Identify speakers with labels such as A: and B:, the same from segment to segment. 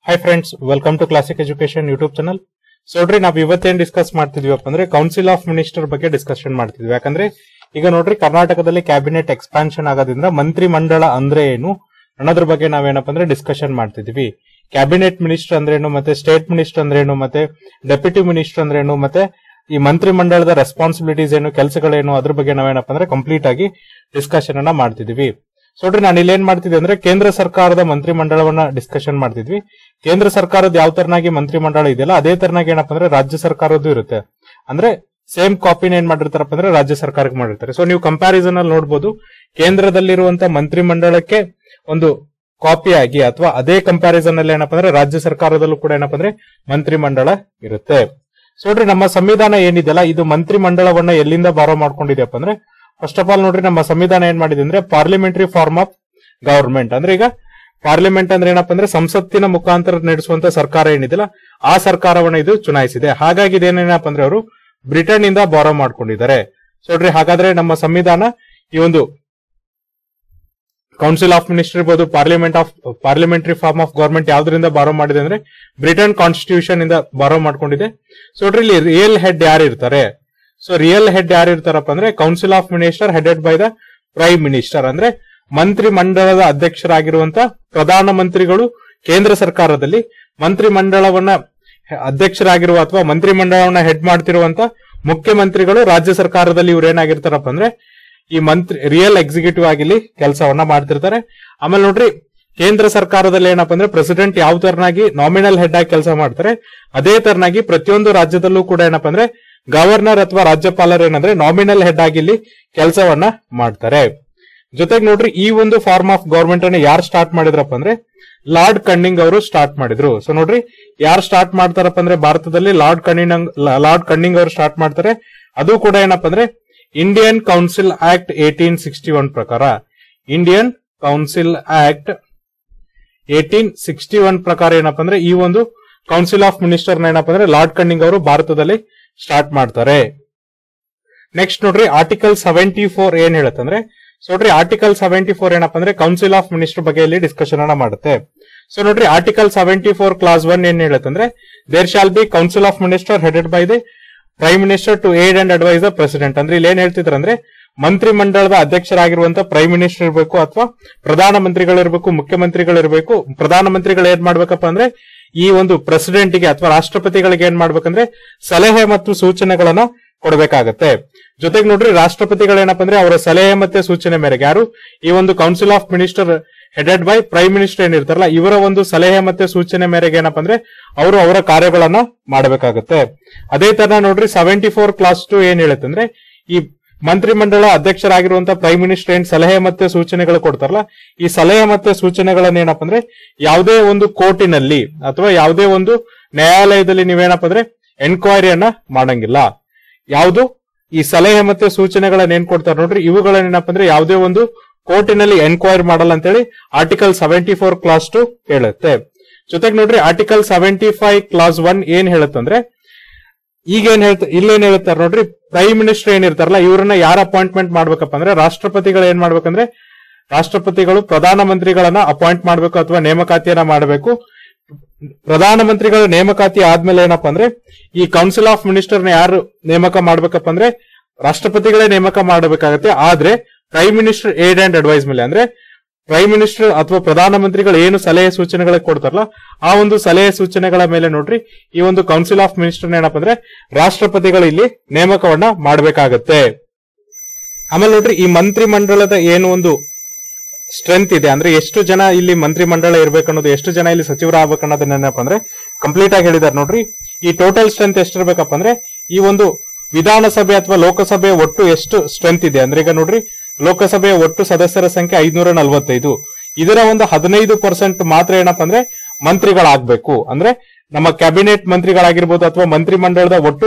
A: hi friends welcome to classic education YouTube channel so ನೋಡ್ರಿ ನಾವ್ ಇವತ್ತೇನ್ ಡಿಸ್ಕಸ್ ಮಾಡ್ತಿದ್ವಿಪ್ಪ ಅಂದ್ರೆ ಕೌನ್ಸಿಲ್ ಆಫ್ ಮಿನಿಸ್ಟರ್ ಬಗ್ಗೆ ಡಿಸ್ಕಷನ್ ಮಾಡ್ತಿದ್ವಿ ಯಾಕಂದ್ರೆ ಈಗ ನೋಡ್ರಿ ಕರ್ನಾಟಕದಲ್ಲಿ ಕ್ಯಾಬಿನೆಟ್ ಎಕ್ಸ್ಪಾನ್ಷನ್ ಆಗೋದ್ರಿಂದ ಮಂತ್ರಿ ಮಂಡಳ ಅಂದ್ರೆ ಏನು ಅನ್ನೋದ್ರ ಬಗ್ಗೆ ನಾವೇನಪ್ಪ ಅಂದ್ರೆ ಡಿಸ್ಕಷನ್ ಮಾಡ್ತಿದ್ವಿ ಕ್ಯಾಬಿನೆಟ್ ಮಿನಿಸ್ಟರ್ ಅಂದ್ರೇನು ಮತ್ತೆ ಸ್ಟೇಟ್ ಮಿನಿಸ್ಟರ್ ಅಂದ್ರೇನು ಮತ್ತೆ ಡೆಪ್ಯೂಟಿ ಮಿನಿಸ್ಟರ್ ಅಂದ್ರೇನು ಮತ್ತೆ ಈ ಮಂತ್ರಿ ಮಂಡಳದ ರೆಸ್ಪಾನ್ಸಿಬಿಲಿಟೀಸ್ ಏನು ಕೆಲಸಗಳೇನು ಅದ್ರ ಬಗ್ಗೆ ನಾವೇನಪ್ಪ ಅಂದ್ರೆ ಕಂಪ್ಲೀಟ್ ಆಗಿ ಡಿಸ್ಕಷನ್ ಅನ್ನ ಮಾಡ್ತಿದ್ವಿ ಸೊ ನೋಡ್ರಿ ನಾನು ಇಲ್ಲಿ ಏನ್ ಮಾಡ್ತಿದ್ದೆ ಅಂದ್ರೆ ಕೇಂದ್ರ ಸರ್ಕಾರದ ಮಂತ್ರಿ ಮಂಡಳವನ್ನ ಡಿಸ್ಕಷನ್ ಮಾಡ್ತಿದ್ವಿ ಕೇಂದ್ರ ಸರ್ಕಾರದ ಯಾವ ತರನಾಗಿ ಮಂತ್ರಿ ಮಂಡಳ ಇದೆಯಲ್ಲ ಅದೇ ತರನಾಗಿ ಏನಪ್ಪ ಅಂದ್ರೆ ರಾಜ್ಯ ಸರ್ಕಾರದ್ದು ಇರುತ್ತೆ ಅಂದ್ರೆ ಸೇಮ್ ಕಾಪಿನ ಏನ್ ಮಾಡಿರ್ತಾರಪ್ಪ ಅಂದ್ರೆ ರಾಜ್ಯ ಸರ್ಕಾರಕ್ಕೆ ಮಾಡಿರ್ತಾರೆ ಸೊ ನೀವು ಕಂಪ್ಯಾರಿಸನ್ ಅಲ್ಲಿ ನೋಡಬಹುದು ಕೇಂದ್ರದಲ್ಲಿರುವಂತ ಮಂತ್ರಿ ಮಂಡಳಕ್ಕೆ ಒಂದು ಕಾಪಿ ಆಗಿ ಅಥವಾ ಅದೇ ಕಂಪ್ಯಾರಿಸನ್ ಅಲ್ಲಿ ಏನಪ್ಪ ಅಂದ್ರೆ ರಾಜ್ಯ ಸರ್ಕಾರದಲ್ಲೂ ಕೂಡ ಏನಪ್ಪ ಅಂದ್ರೆ ಮಂತ್ರಿ ಮಂಡಳ ಇರುತ್ತೆ ಸೊ ನೋಡ್ರಿ ನಮ್ಮ ಸಂವಿಧಾನ ಏನಿದೆಯಲ್ಲ ಇದು ಮಂತ್ರಿ ಮಂಡಳವನ್ನ ಎಲ್ಲಿಂದ ಬಾರೋ ಮಾಡ್ಕೊಂಡಿದ್ಯಪ್ಪ ಅಂದ್ರೆ ಫಸ್ಟ್ ಆಫ್ ಆಲ್ ನೋಡ್ರಿ ನಮ್ಮ ಸಂವಿಧಾನ ಏನ್ ಮಾಡಿದೆ ಅಂದ್ರೆ ಪಾರ್ಲಿಮೆಂಟರಿ ಫಾರ್ಮ್ ಆಫ್ ಗವರ್ಮೆಂಟ್ ಅಂದ್ರೆ ಈಗ ಪಾರ್ಲಿಮೆಂಟ್ ಅಂದ್ರೆ ಏನಪ್ಪ ಅಂದ್ರೆ ಸಂಸತ್ತಿನ ಮುಖಾಂತರ ನಡೆಸುವಂತ ಸರ್ಕಾರ ಏನಿದೆಯಲ್ಲ ಆ ಸರ್ಕಾರವನ್ನ ಇದು ಚುನಾಯಿಸಿದೆ ಹಾಗಾಗಿ ಇದೇನೇನಪ್ಪ ಅಂದ್ರೆ ಅವರು ಬ್ರಿಟನ್ ಇಂದ ಬಾರೋ ಮಾಡ್ಕೊಂಡಿದ್ದಾರೆ ಸೊ ನೋಡ್ರಿ ಹಾಗಾದ್ರೆ ನಮ್ಮ ಸಂವಿಧಾನ ಈ ಒಂದು ಕೌನ್ಸಿಲ್ ಆಫ್ ಮಿನಿಸ್ಟರ್ ಇರ್ಬೋದು parliament of parliamentary form of government ಯಾವ್ದ್ರಿಂದ ಬಾರೋ ಮಾಡಿದೆ ಅಂದ್ರೆ ಬ್ರಿಟನ್ ಕಾನ್ಸ್ಟಿಟ್ಯೂಷನ್ ಇಂದ ಬಾರೋ ಮಾಡ್ಕೊಂಡಿದೆ ಸೊ ನೋಡ್ರಿ ಇಲ್ಲಿ ರಿಯಲ್ ಹೆಡ್ ಯಾರು ಇರ್ತಾರೆ ಸೊ ರಿಯಲ್ ಹೆಡ್ ಯಾರು ಇರ್ತಾರಪ್ಪ ಅಂದ್ರೆ council of minister headed by the prime minister ಅಂದ್ರೆ ಮಂತ್ರಿ ಮಂಡಳದ ಅಧ್ಯಕ್ಷರಾಗಿರುವಂತ ಪ್ರಧಾನ ಮಂತ್ರಿಗಳು ಕೇಂದ್ರ ಸರ್ಕಾರದಲ್ಲಿ ಮಂತ್ರಿ ಮಂಡಳವನ್ನ ಅಧ್ಯಕ್ಷರಾಗಿರುವ ಅಥವಾ ಮಂತ್ರಿ ಮಂಡಳವನ್ನ ಹೆಡ್ ಮಾಡ್ತಿರುವಂತ ಮುಖ್ಯಮಂತ್ರಿಗಳು ರಾಜ್ಯ ಸರ್ಕಾರದಲ್ಲಿ ಇವ್ರು ಏನಾಗಿರ್ತಾರಪ್ಪ ಅಂದ್ರೆ ಈ ಮಂತ್ರಿ ರಿಯಲ್ ಎಕ್ಸಿಕ್ಯೂಟಿವ್ ಆಗಿಲಿ ಕೆಲಸವನ್ನ ಮಾಡ್ತಿರ್ತಾರೆ ಆಮೇಲೆ ನೋಡ್ರಿ ಕೇಂದ್ರ ಸರ್ಕಾರದಲ್ಲಿ ಏನಪ್ಪ ಅಂದ್ರೆ ಪ್ರೆಸಿಡೆಂಟ್ ಯಾವ ತರನಾಗಿ ನಾಮಿನಲ್ ಹೆಡ್ ಆಗಿ ಕೆಲಸ ಮಾಡ್ತಾರೆ ಅದೇ ತರನಾಗಿ ಪ್ರತಿಯೊಂದು ರಾಜ್ಯದಲ್ಲೂ ಕೂಡ ಏನಪ್ಪ ಅಂದ್ರೆ ಗವರ್ನರ್ ಅಥವಾ ರಾಜ್ಯಪಾಲರು ಏನಂದ್ರೆ ನಾಮಿನಲ್ ಹೆಡ್ ಆಗಿ ಇಲ್ಲಿ ಕೆಲಸವನ್ನ ಮಾಡ್ತಾರೆ ಜೊತೆಗೆ ನೋಡ್ರಿ ಈ ಒಂದು ಫಾರ್ಮ್ ಆಫ್ ಗವರ್ಮೆಂಟ್ ಅನ್ನ ಯಾರು ಸ್ಟಾರ್ಟ್ ಮಾಡಿದ್ರಪ್ಪ ಅಂದ್ರೆ ಲಾರ್ಡ್ ಕಣ್ಣಿಂಗ್ ಅವರು ಸ್ಟಾರ್ಟ್ ಮಾಡಿದ್ರು ಸೊ ನೋಡ್ರಿ ಯಾರು ಸ್ಟಾರ್ಟ್ ಮಾಡ್ತಾರಪ್ಪ ಅಂದ್ರೆ ಭಾರತದಲ್ಲಿ ಲಾರ್ಡ್ ಕಣ್ಣಿಂಗ್ ಲಾರ್ಡ್ ಕಣ್ಣಿಂಗ್ ಅವರು ಸ್ಟಾರ್ಟ್ ಮಾಡ್ತಾರೆ ಅದು ಕೂಡ ಏನಪ್ಪ ಅಂದ್ರೆ Indian council act eighteen sixty one ಪ್ರಕಾರ Indian council act eighteen sixty one ಪ್ರಕಾರ ಏನಪ್ಪ ಅಂದ್ರೆ ಈ ಒಂದು ಕೌನ್ಸಿಲ್ ಆಫ್ ಮಿನಿಸ್ಟರ್ ಏನಪ್ಪ ಅಂದ್ರೆ ಲಾರ್ಡ್ ಕಣ್ಣಿಂಗ್ ಅವರು ಭಾರತದಲ್ಲಿ ಸ್ಟಾರ್ಟ್ ಮಾಡ್ತಾರೆ ನೆಕ್ಸ್ಟ್ ನೋಡ್ರಿ ಆರ್ಟಿಕಲ್ ಸೆವೆಂಟಿ ಫೋರ್ ಏನ್ ಹೇಳುತ್ತಂದ್ರೆ ಸೊ ನೋಡ್ರಿ ಆರ್ಟಿಕಲ್ ಸೆವೆಂಟಿ ಫೋರ್ ಏನಪ್ಪ ಅಂದ್ರೆ ಕೌನ್ಸಿಲ್ ಆಫ್ ಮಿನಿಸ್ಟರ್ ಬಗ್ಗೆ ಇಲ್ಲಿ ಡಿಸ್ಕಷನ್ ಅನ್ನ ಮಾಡುತ್ತೆ ಸೊ ನೋಡ್ರಿ article seventy four clause one ಏನ್ ಹೇಳುತ್ತಂದ್ರೆ there shall be council of minister headed by the prime minister to aid and advise the president ಅಂದ್ರೆ ಇಲ್ಲಿ ಏನ್ ಹೇಳ್ತಿದ್ರು ಅಂದ್ರೆ ಮಂತ್ರಿ ಮಂಡಳದ ಅಧ್ಯಕ್ಷರಾಗಿರುವಂತ ಪ್ರೈಮ್ ಮಿನಿಸ್ಟರ್ ಇರಬೇಕು ಅಥವಾ ಪ್ರಧಾನ ಮಂತ್ರಿಗಳಿರ್ಬೇಕು ಮುಖ್ಯಮಂತ್ರಿಗಳಿರ್ಬೇಕು ಪ್ರಧಾನ ಮಂತ್ರಿಗಳು ಏನ್ ಮಾಡ್ಬೇಕಪ್ಪ ಅಂದ್ರೆ ಈ ಒಂದು ಪ್ರೆಸಿಡೆಂಟ್ ಗೆ ಅಥವಾ ರಾಷ್ಟ್ರಪತಿಗಳಿಗೆ ಏನ್ ಮಾಡ್ಬೇಕಂದ್ರೆ ಸಲಹೆ ಮತ್ತು ಸೂಚನೆಗಳನ್ನ ಕೊಡಬೇಕಾಗತ್ತೆ ಜೊತೆಗೆ ನೋಡ್ರಿ ರಾಷ್ಟ್ರಪತಿಗಳು ಏನಪ್ಪ ಅಂದ್ರೆ ಅವರ ಸಲಹೆ ಮತ್ತೆ ಸೂಚನೆ ಮೇರೆಗೆ ಯಾರು ಈ ಒಂದು council of minister headed by prime minister ಏನಿರ್ತಾರಲ್ಲ ಇವರ ಒಂದು ಸಲಹೆ ಮತ್ತೆ ಸೂಚನೆ ಮೇರೆಗೆ ಏನಪ್ಪ ಅಂದ್ರೆ ಅವರು ಅವರ ಕಾರ್ಯಗಳನ್ನ ಮಾಡಬೇಕಾಗುತ್ತೆ ಅದೇ ತರ ನೋಡ್ರಿ ಸೆವೆಂಟಿ ಫೋರ್ ಕ್ಲಾಸ್ ಟು ಏನ್ ಹೇಳುತ್ತಂದ್ರೆ ಈ ಮಂತ್ರಿ ಮಂಡಳ ಅಧ್ಯಕ್ಷರಾಗಿರುವಂತ ಪ್ರೈಮ್ ಮಿನಿಸ್ಟರ್ ಏನ್ ಸಲಹೆ ಮತ್ತೆ ಸೂಚನೆಗಳು ಕೊಡ್ತಾರಲ್ಲ ಈ ಸಲಹೆ ಮತ್ತೆ ಸೂಚನೆಗಳನ್ನ ಏನಪ್ಪ ಅಂದ್ರೆ ಯಾವುದೇ ಒಂದು ಕೋರ್ಟಿನಲ್ಲಿ ಅಥವಾ ಯಾವುದೇ ಒಂದು ನ್ಯಾಯಾಲಯದಲ್ಲಿ ನೀವೇನಪ್ಪ ಅಂದ್ರೆ ಎನ್ಕ್ವೈರಿಯನ್ನ ಮಾಡಂಗಿಲ್ಲ ಯಾವುದು ಈ ಸಲಹೆ ಮತ್ತೆ ಸೂಚನೆಗಳನ್ನ ಏನ್ ಕೊಡ್ತಾರೆ ನೋಡ್ರಿ ಇವುಗಳನ್ನ ಏನಪ್ಪ ಅಂದ್ರೆ ಯಾವುದೇ ಒಂದು ಕೋರ್ಟಿನಲ್ಲಿ ಎನ್ಕ್ವೈರಿ ಮಾಡಲ್ಲ ಅಂತೇಳಿ article seventy four clause two ಹೇಳುತ್ತೆ ಜೊತೆಗೆ ನೋಡ್ರಿ article seventy five clause one ಏನ್ ಹೇಳುತ್ತಂದ್ರೆ ಈಗ ಏನ್ ಹೇಳ್ತ ಇಲ್ಲೇನ್ ಹೇಳ್ತಾರೆ ನೋಡ್ರಿ ಪ್ರೈಮ್ ಮಿನಿಸ್ಟರ್ ಏನಿರ್ತಾರಲ್ಲ ಇವ್ರನ್ನ ಯಾರ ಅಪಾಯಿಂಟ್ಮೆಂಟ್ ಮಾಡ್ಬೇಕಪ್ಪ ಅಂದ್ರೆ ರಾಷ್ಟ್ರಪತಿಗಳು ಏನ್ ಮಾಡ್ಬೇಕಂದ್ರೆ ರಾಷ್ಟ್ರಪತಿಗಳು ಪ್ರಧಾನ ಮಂತ್ರಿಗಳನ್ನ ಅಪಾಯಿಂಟ್ ಮಾಡಬೇಕು ಅಥವಾ ನೇಮಕಾತಿಯನ್ನ ಮಾಡಬೇಕು ಪ್ರಧಾನ ಮಂತ್ರಿಗಳ ನೇಮಕಾತಿ ಆದ್ಮೇಲೆ ಏನಪ್ಪಾ ಅಂದ್ರೆ ಈ ಕೌನ್ಸಿಲ್ ಆಫ್ ಮಿನಿಸ್ಟರ್ ನ ಯಾರು ನೇಮಕ ಮಾಡ್ಬೇಕಪ್ಪ ಅಂದ್ರೆ ರಾಷ್ಟ್ರಪತಿಗಳೇ ನೇಮಕ ಮಾಡಬೇಕಾಗತ್ತೆ ಆದ್ರೆ prime minister aid and advise ಮೇಲೆ ಅಂದ್ರೆ ಪ್ರೈಮ್ ಮಿನಿಸ್ಟರ್ ಅಥವಾ ಪ್ರಧಾನ ಮಂತ್ರಿಗಳು ಏನು ಸಲಹೆ ಸೂಚನೆಗಳ ಕೊಡ್ತಾರಲ್ಲ ಆ ಒಂದು ಸಲಹೆ ಸೂಚನೆಗಳ ಮೇಲೆ ನೋಡ್ರಿ ಈ ಒಂದು ಕೌನ್ಸಿಲ್ ಆಫ್ ಮಿನಿಸ್ಟರ್ ಏನಪ್ಪ ಅಂದ್ರೆ ರಾಷ್ಟ್ರಪತಿಗಳು ಇಲ್ಲಿ ನೇಮಕವನ್ನ ಮಾಡಬೇಕಾಗತ್ತೆ ಆಮೇಲೆ ನೋಡ್ರಿ ಈ ಮಂತ್ರಿ ಮಂಡಳದ ಏನು ಒಂದು ಸ್ಟ್ರೆಂತ್ ಇದೆ ಅಂದ್ರೆ ಎಷ್ಟು ಜನ ಇಲ್ಲಿ ಮಂತ್ರಿ ಮಂಡಳ ಇರ್ಬೇಕು ಅನ್ನೋದು ಎಷ್ಟು ಜನ ಇಲ್ಲಿ ಸಚಿವರು ಆಗ್ಬೇಕು ಅನ್ನೋದನ್ನ ಏನಪ್ಪ ಅಂದ್ರೆ ಕಂಪ್ಲೀಟ್ ಆಗಿ ಹೇಳಿದಾರೆ ನೋಡ್ರಿ ಈ ಟೋಟಲ್ ಸ್ಟ್ರೆಂತ್ ಎಷ್ಟಿರ್ಬೇಕಪ್ಪ ಅಂದ್ರೆ ಈ ಒಂದು ವಿಧಾನಸಭೆ ಅಥವಾ ಲೋಕಸಭೆ ಒಟ್ಟು ಎಷ್ಟು ಸ್ಟ್ರೆಂತ್ ಇದೆ ಅಂದ್ರೆ ಈಗ ನೋಡ್ರಿ ಲೋಕಸಭೆಯ ಒಟ್ಟು ಸದಸ್ಯರ ಸಂಖ್ಯೆ ಐದ್ನೂರ ನಲವತ್ತೈದು ಇದರ ಒಂದು ಹದಿನೈದು ಪರ್ಸೆಂಟ್ ಮಾತ್ರ ಏನಪ್ಪ ಅಂದ್ರೆ ಮಂತ್ರಿಗಳಾಗಬೇಕು ಅಂದ್ರೆ ನಮ್ಮ ಕ್ಯಾಬಿನೆಟ್ ಮಂತ್ರಿಗಳಾಗಿರ್ಬೋದು ಅಥವಾ ಮಂತ್ರಿ ಮಂಡಳದ ಒಟ್ಟು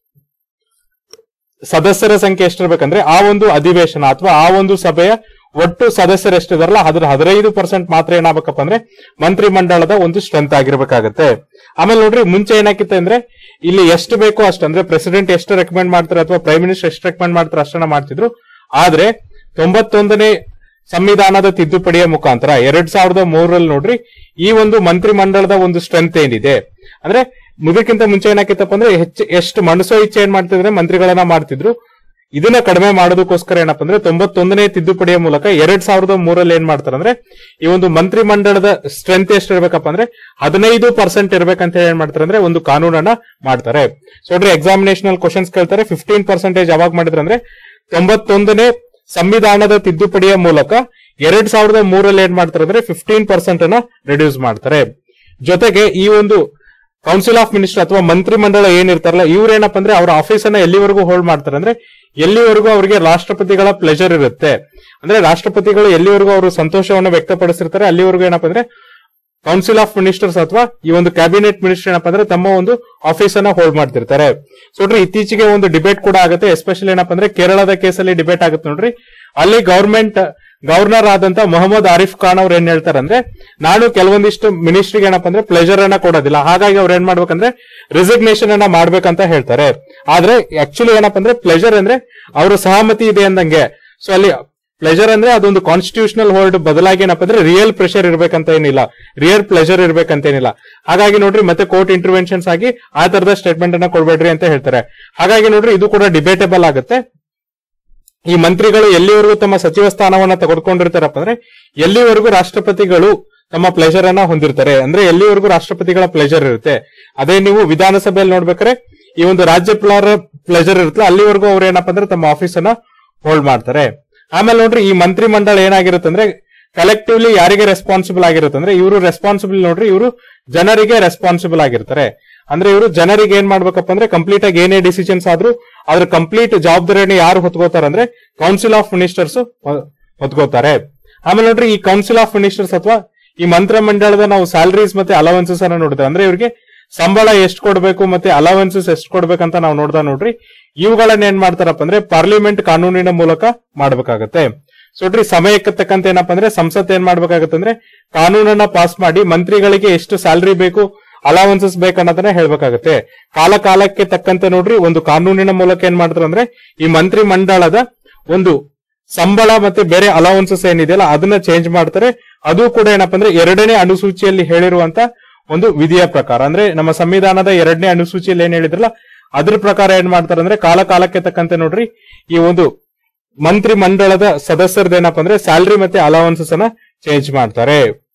A: ಸದಸ್ಯರ ಸಂಖ್ಯೆ ಎಷ್ಟಿರ್ಬೇಕಂದ್ರೆ ಆ ಒಂದು ಅಧಿವೇಶನ ಅಥವಾ ಆ ಒಂದು ಸಭೆಯ ಒಟ್ಟು ಸದಸ್ಯರು ಎಷ್ಟಿದಾರಲ್ಲ ಅದ್ರ ಹದಿನೈದು ಪರ್ಸೆಂಟ್ ಮಾತ್ರ ಏನಾಗಬೇಕಪ್ಪ ಅಂದ್ರೆ ಮಂತ್ರಿ ಮಂಡಳದ ಒಂದು ಸ್ಟ್ರೆಂತ್ ಆಗಿರ್ಬೇಕಾಗತ್ತೆ ಆಮೇಲೆ ನೋಡ್ರಿ ಮುಂಚೆ ಏನಾಕಿತ್ತೆ ಅಂದ್ರೆ ಇಲ್ಲಿ ಎಷ್ಟು ಬೇಕೋ ಅಷ್ಟು ಅಂದ್ರೆ ಪ್ರೆಸಿಡೆಂಟ್ ಎಷ್ಟು ರೆಕಮೆಂಡ್ ಮಾಡ್ತಾರೆ ಅಥವಾ ಪ್ರೈಮ್ ಮಿನಿಸ್ಟರ್ ಎಷ್ಟು ರೆಕಮೆಂಡ್ ಮಾಡ್ತಾರೆ ಅಷ್ಟನ್ನ ಮಾಡ್ತಿದ್ರು ಆದ್ರೆ ತೊಂಬತ್ತೊಂದನೇ ಸಂವಿಧಾನದ ತಿದ್ದುಪಡಿಯ ಮುಖಾಂತರ ಎರಡ್ ಸಾವಿರದ ಮೂರರಲ್ಲಿ ನೋಡ್ರಿ ಈ ಒಂದು ಮಂತ್ರಿ ಮಂಡಳದ ಒಂದು ಸ್ಟ್ರೆಂತ್ ಏನಿದೆ ಅಂದ್ರೆ ಮುದಕ್ಕಿಂತ ಮುಂಚೆ ಏನಾಕಿತ್ತಪ್ಪ ಅಂದ್ರೆ ಹೆಚ್ಚು ಎಷ್ಟು ಮನಸೋ ಇಚ್ಛೆ ಏನ್ ಮಾಡ್ತಿದ್ರೆ ಮಂತ್ರಿಗಳನ್ನ ಮಾಡ್ತಿದ್ರು ಇದನ್ನ ಕಡಿಮೆ ಮಾಡೋದಕ್ಕೋಸ್ಕರ ಏನಪ್ಪಾ ಅಂದ್ರೆ ತೊಂಬತ್ತೊಂದನೇ ತಿದ್ದುಪಡಿಯ ಮೂಲಕ ಎರಡ್ ಸಾವಿರದ ಮೂರಲ್ಲಿ ಏನ್ ಮಾಡ್ತಾರೆ ಅಂದ್ರೆ ಈ ಒಂದು ಮಂತ್ರಿ ಮಂಡಳದ ಸ್ಟ್ರೆಂತ್ ಎಷ್ಟು ಇರ್ಬೇಕಪ್ಪ ಅಂದ್ರೆ ಹದಿನೈದು ಪರ್ಸೆಂಟ್ ಇರ್ಬೇಕಂತ ಹೇಳಿ ಏನ್ ಮಾಡ್ತಾರೆ ಅಂದ್ರೆ ಒಂದು ಕಾನೂನನ್ನ ಮಾಡ್ತಾರೆ ಸೊ ನೋಡ್ರಿ ಎಕ್ಸಾಮಿನೇಷನ್ ಅಲ್ಲಿ ಕ್ವಶನ್ಸ್ ಕೇಳ್ತಾರೆ ಫಿಫ್ಟೀನ್ ಪರ್ಸೆಂಟೇಜ್ ಯಾವಾಗ ಮಾಡಿದ್ರೆ ಅಂದ್ರೆ ತೊಂಬತ್ತೊಂದನೇ ಸಂವಿಧಾನದ ತಿದ್ದುಪಡಿಯ ಮೂಲಕ ಎರಡ್ ಸಾವಿರದ ಮೂರಲ್ಲಿ ಏನ್ ಮಾಡ್ತಾರೆ ಅಂದ್ರೆ ಫಿಫ್ಟೀನ್ ಪರ್ಸೆಂಟ್ ಅನ್ನ ರಿಡ್ಯೂಸ್ ಮಾಡ್ತಾರೆ ಜೊತೆಗೆ ಈ ಒಂದು ಕೌನ್ಸಿಲ್ ಆಫ್ ಮಿನಿಸ್ಟರ್ ಅಥವಾ ಮಂತ್ರಿ ಮಂಡಳ ಏನಿರ್ತಾರಲ್ಲ ಇವ್ರು ಏನಪ್ಪ ಅಂದ್ರೆ ಅವ್ರ ಆಫೀಸ್ ಅನ್ನ ಎಲ್ಲಿವರೆಗೂ ಹೋಲ್ಡ್ ಮಾಡ್ತಾರೆ ಅಂದ್ರೆ ಎಲ್ಲಿವರೆಗೂ ಅವರಿಗೆ ರಾಷ್ಟ್ರಪತಿಗಳ ಪ್ಲೆಜರ್ ಇರುತ್ತೆ ಅಂದ್ರೆ ರಾಷ್ಟ್ರಪತಿಗಳು ಎಲ್ಲಿವರೆಗೂ ಅವರು ಸಂತೋಷವನ್ನು ವ್ಯಕ್ತಪಡಿಸಿರ್ತಾರೆ ಅಲ್ಲಿವರೆಗೂ ಏನಪ್ಪ ಅಂದ್ರೆ ಕೌನ್ಸಿಲ್ ಆಫ್ ಮಿನಿಸ್ಟರ್ಸ್ ಅಥವಾ ಈ ಒಂದು ಕ್ಯಾಬಿನೆಟ್ ಮಿನಿಸ್ಟರ್ ಏನಪ್ಪ ಅಂದ್ರೆ ತಮ್ಮ ಒಂದು ಆಫೀಸ್ ಅನ್ನ ಹೋಲ್ಡ್ ಮಾಡ್ತಿರ್ತಾರೆ ಸೊ ನೋಡ್ರಿ ಇತ್ತೀಚೆಗೆ ಒಂದು ಡಿಬೇಟ್ ಕೂಡ ಆಗುತ್ತೆ ಎಸ್ಪೆಷಲಿ ಏನಪ್ಪ ಅಂದ್ರೆ ಕೇರಳದ ಕೇಸಲ್ಲಿ ಡಿಬೇಟ್ ಆಗುತ್ತೆ ನೋಡ್ರಿ ಅಲ್ಲಿ ಗವರ್ಮೆಂಟ್ ಗವರ್ನರ್ ಆದಂತ ಮೊಹಮ್ಮದ್ ಆರಿಫ್ ಖಾನ್ ಅವ್ರು ಏನ್ ಹೇಳ್ತಾರೆ ಅಂದ್ರೆ ನಾನು ಕೆಲವೊಂದಿಷ್ಟು ಮಿನಿಸ್ಟ್ರಿಗೆ ಏನಪ್ಪ ಅಂದ್ರೆ ಪ್ಲೆಜರ್ ಅನ್ನ ಕೊಡೋದಿಲ್ಲ ಹಾಗಾಗಿ ಅವ್ರು ಏನ್ ಮಾಡ್ಬೇಕಂದ್ರೆ ರಿಸಿಗ್ನೇಷನ್ ಅನ್ನ ಮಾಡ್ಬೇಕಂತ ಹೇಳ್ತಾರೆ ಆದ್ರೆ ಆಕ್ಚುಲಿ ಏನಪ್ಪ ಅಂದ್ರೆ ಪ್ಲೆಜರ್ ಅಂದ್ರೆ ಅವರ ಸಹಮತಿ ಇದೆ ಅಂದಂಗೆ ಸೊ ಅಲ್ಲಿ ಪ್ಲೆಜರ್ ಅಂದ್ರೆ ಅದೊಂದು ಕಾನ್ಸ್ಟಿಟ್ಯೂಷನಲ್ ಹೋಲ್ಡ್ ಬದಲಾಗಿ ಏನಪ್ಪ ಅಂದ್ರೆ ರಿಯಲ್ ಪ್ರೆಷರ್ ಇರ್ಬೇಕಂತ ಏನಿಲ್ಲ ರಿಯಲ್ ಪ್ಲೆಜರ್ ಇರ್ಬೇಕಂತ ಏನಿಲ್ಲ ಹಾಗಾಗಿ ನೋಡ್ರಿ ಮತ್ತೆ ಕೋರ್ಟ್ ಇಂಟರ್ವೆನ್ಷನ್ಸ್ ಆಗಿ ಆ ತರದ ಸ್ಟೇಟ್ಮೆಂಟ್ ಅನ್ನ ಕೊಡ್ಬೇಡ್ರಿ ಅಂತ ಹೇಳ್ತಾರೆ ಹಾಗಾಗಿ ನೋಡ್ರಿ ಇದು ಕೂಡ ಡಿಬೇಟೇಬಲ್ ಆಗುತ್ತೆ ಈ ಮಂತ್ರಿಗಳು ಎಲ್ಲಿವರೆಗೂ ತಮ್ಮ ಸಚಿವ ಸ್ಥಾನವನ್ನ ತೆಗೆದುಕೊಂಡಿರ್ತಾರಪ್ಪ ಅಂದ್ರೆ ಎಲ್ಲಿವರೆಗೂ ರಾಷ್ಟ್ರಪತಿಗಳು ತಮ್ಮ ಪ್ಲೆಜರ್ ಅನ್ನ ಹೊಂದಿರ್ತಾರೆ ಅಂದ್ರೆ ಎಲ್ಲಿವರೆಗೂ ರಾಷ್ಟ್ರಪತಿಗಳ ಪ್ಲೆಜರ್ ಇರುತ್ತೆ ಅದೇ ನೀವು ವಿಧಾನಸಭೆಯಲ್ಲಿ ನೋಡ್ಬೇಕಾದ್ರೆ ಈ ಒಂದು ರಾಜ್ಯಪಾಲರ ಪ್ಲೆಜರ್ ಇರುತ್ತಲ್ಲ ಅಲ್ಲಿವರೆಗೂ ಅವ್ರು ಏನಪ್ಪ ಅಂದ್ರೆ ತಮ್ಮ ಆಫೀಸ್ ಅನ್ನ ಹೋಲ್ಡ್ ಮಾಡ್ತಾರೆ ಆಮೇಲೆ ನೋಡ್ರಿ ಈ ಮಂತ್ರಿ ಮಂಡಳ ಏನಾಗಿರುತ್ತೆ ಅಂದ್ರೆ ಕಲೆಕ್ಟಿವ್ಲಿ ಯಾರಿಗೆ ರೆಸ್ಪಾನ್ಸಿಬಲ್ ಆಗಿರುತ್ತೆ ಅಂದ್ರೆ ಇವರು ರೆಸ್ಪಾನ್ಸಿಬಲ್ ನೋಡ್ರಿ ಇವರು ಜನರಿಗೆ ರೆಸ್ಪಾನ್ಸಿಬಲ್ ಆಗಿರ್ತಾರೆ ಅಂದ್ರೆ ಇವರು ಜನರಿಗೆ ಏನ್ ಮಾಡ್ಬೇಕಪ್ಪ ಅಂದ್ರೆ ಕಂಪ್ಲೀಟ್ ಆಗಿ ಏನೇ ಡಿಸಿಷನ್ಸ್ ಆದ್ರೂ ಅದ್ರ ಕಂಪ್ಲೀಟ್ ಜವಾಬ್ದಾರಿಯನ್ನು ಯಾರು ಹೊತ್ಕೋತಾರೆ ಅಂದ್ರೆ ಕೌನ್ಸಿಲ್ ಆಫ್ ಮಿನಿಸ್ಟರ್ಸ್ ಹೊತ್ಕೋತಾರೆ ಆಮೇಲೆ ನೋಡ್ರಿ ಈ ಕೌನ್ಸಿಲ್ ಆಫ್ ಮಿನಿಸ್ಟರ್ಸ್ ಅಥವಾ ಈ ಮಂತ್ರಿಮಂಡಲದ ನಾವು ಸ್ಯಾಲರೀಸ್ ಮತ್ತೆ ಅಲವೆನ್ಸಸ್ ಅನ್ನ ನೋಡಿದ್ರೆ ಅಂದ್ರೆ ಇವ್ರಿಗೆ ಸಂಬಳ ಎಷ್ಟು ಕೊಡಬೇಕು ಮತ್ತೆ ಅಲವೆನ್ಸಸ್ ಎಷ್ಟು ಕೊಡ್ಬೇಕಂತ ನಾವು ನೋಡ್ದ ನೋಡ್ರಿ ಇವುಗಳನ್ನ ಏನ್ ಮಾಡ್ತಾರಪ್ಪ ಅಂದ್ರೆ ಪಾರ್ಲಿಮೆಂಟ್ ಕಾನೂನಿನ ಮೂಲಕ ಮಾಡ್ಬೇಕಾಗತ್ತೆ ಸೊ ನೋಡ್ರಿ ಸಮಯಕ್ಕೆ ತಕ್ಕಂತೆ ಏನಪ್ಪಾ ಅಂದ್ರೆ ಸಂಸತ್ ಏನ್ ಮಾಡ್ಬೇಕಾಗತ್ತೆ ಅಂದ್ರೆ ಕಾನೂನನ್ನ ಪಾಸ್ ಮಾಡಿ ಮಂತ್ರಿಗಳಿಗೆ ಎಷ್ಟು ಸ್ಯಾಲರಿ ಬೇಕು ಅಲವೆನ್ಸಸ್ ಬೇಕನ್ನೋದನ್ನ ಹೇಳ್ಬೇಕಾಗತ್ತೆ ಕಾಲ ಕಾಲಕ್ಕೆ ತಕ್ಕಂತೆ ನೋಡ್ರಿ ಒಂದು ಕಾನೂನಿನ ಮೂಲಕ ಏನ್ ಮಾಡ್ತಾರೆ ಅಂದ್ರೆ ಈ ಮಂತ್ರಿ ಮಂಡಳದ ಒಂದು ಸಂಬಳ ಮತ್ತೆ ಬೇರೆ ಅಲವೆನ್ಸಸ್ ಏನಿದೆಯಲ್ಲ ಅದನ್ನ ಚೇಂಜ್ ಮಾಡ್ತಾರೆ ಅದು ಕೂಡ ಏನಪ್ಪಾ ಅಂದ್ರೆ ಎರಡನೇ ಅನುಸೂಚಿಯಲ್ಲಿ ಹೇಳಿರುವಂತ ಒಂದು ವಿಧಿಯ ಪ್ರಕಾರ ಅಂದ್ರೆ ನಮ್ಮ ಸಂವಿಧಾನದ ಎರಡನೇ ಅನುಸೂಚಿಯಲ್ಲಿ ಏನ್ ಹೇಳಿದ್ರಲ್ಲ ಅದ್ರ ಪ್ರಕಾರ ಏನ್ ಮಾಡ್ತಾರೆ ಅಂದ್ರೆ ಕಾಲ ಕಾಲಕ್ಕೆ ತಕ್ಕಂತೆ ನೋಡ್ರಿ ಈ ಒಂದು ಮಂತ್ರಿ ಮಂಡಳದ ಸದಸ್ಯರದ್ದು ಏನಪ್ಪಾ ಅಂದ್ರೆ ಸ್ಯಾಲ್ರಿ ಮತ್ತೆ ಅಲವೆನ್ಸಸ್ ಅನ್ನ ಚೇಂಜ್ ಮಾಡ್ತಾರೆ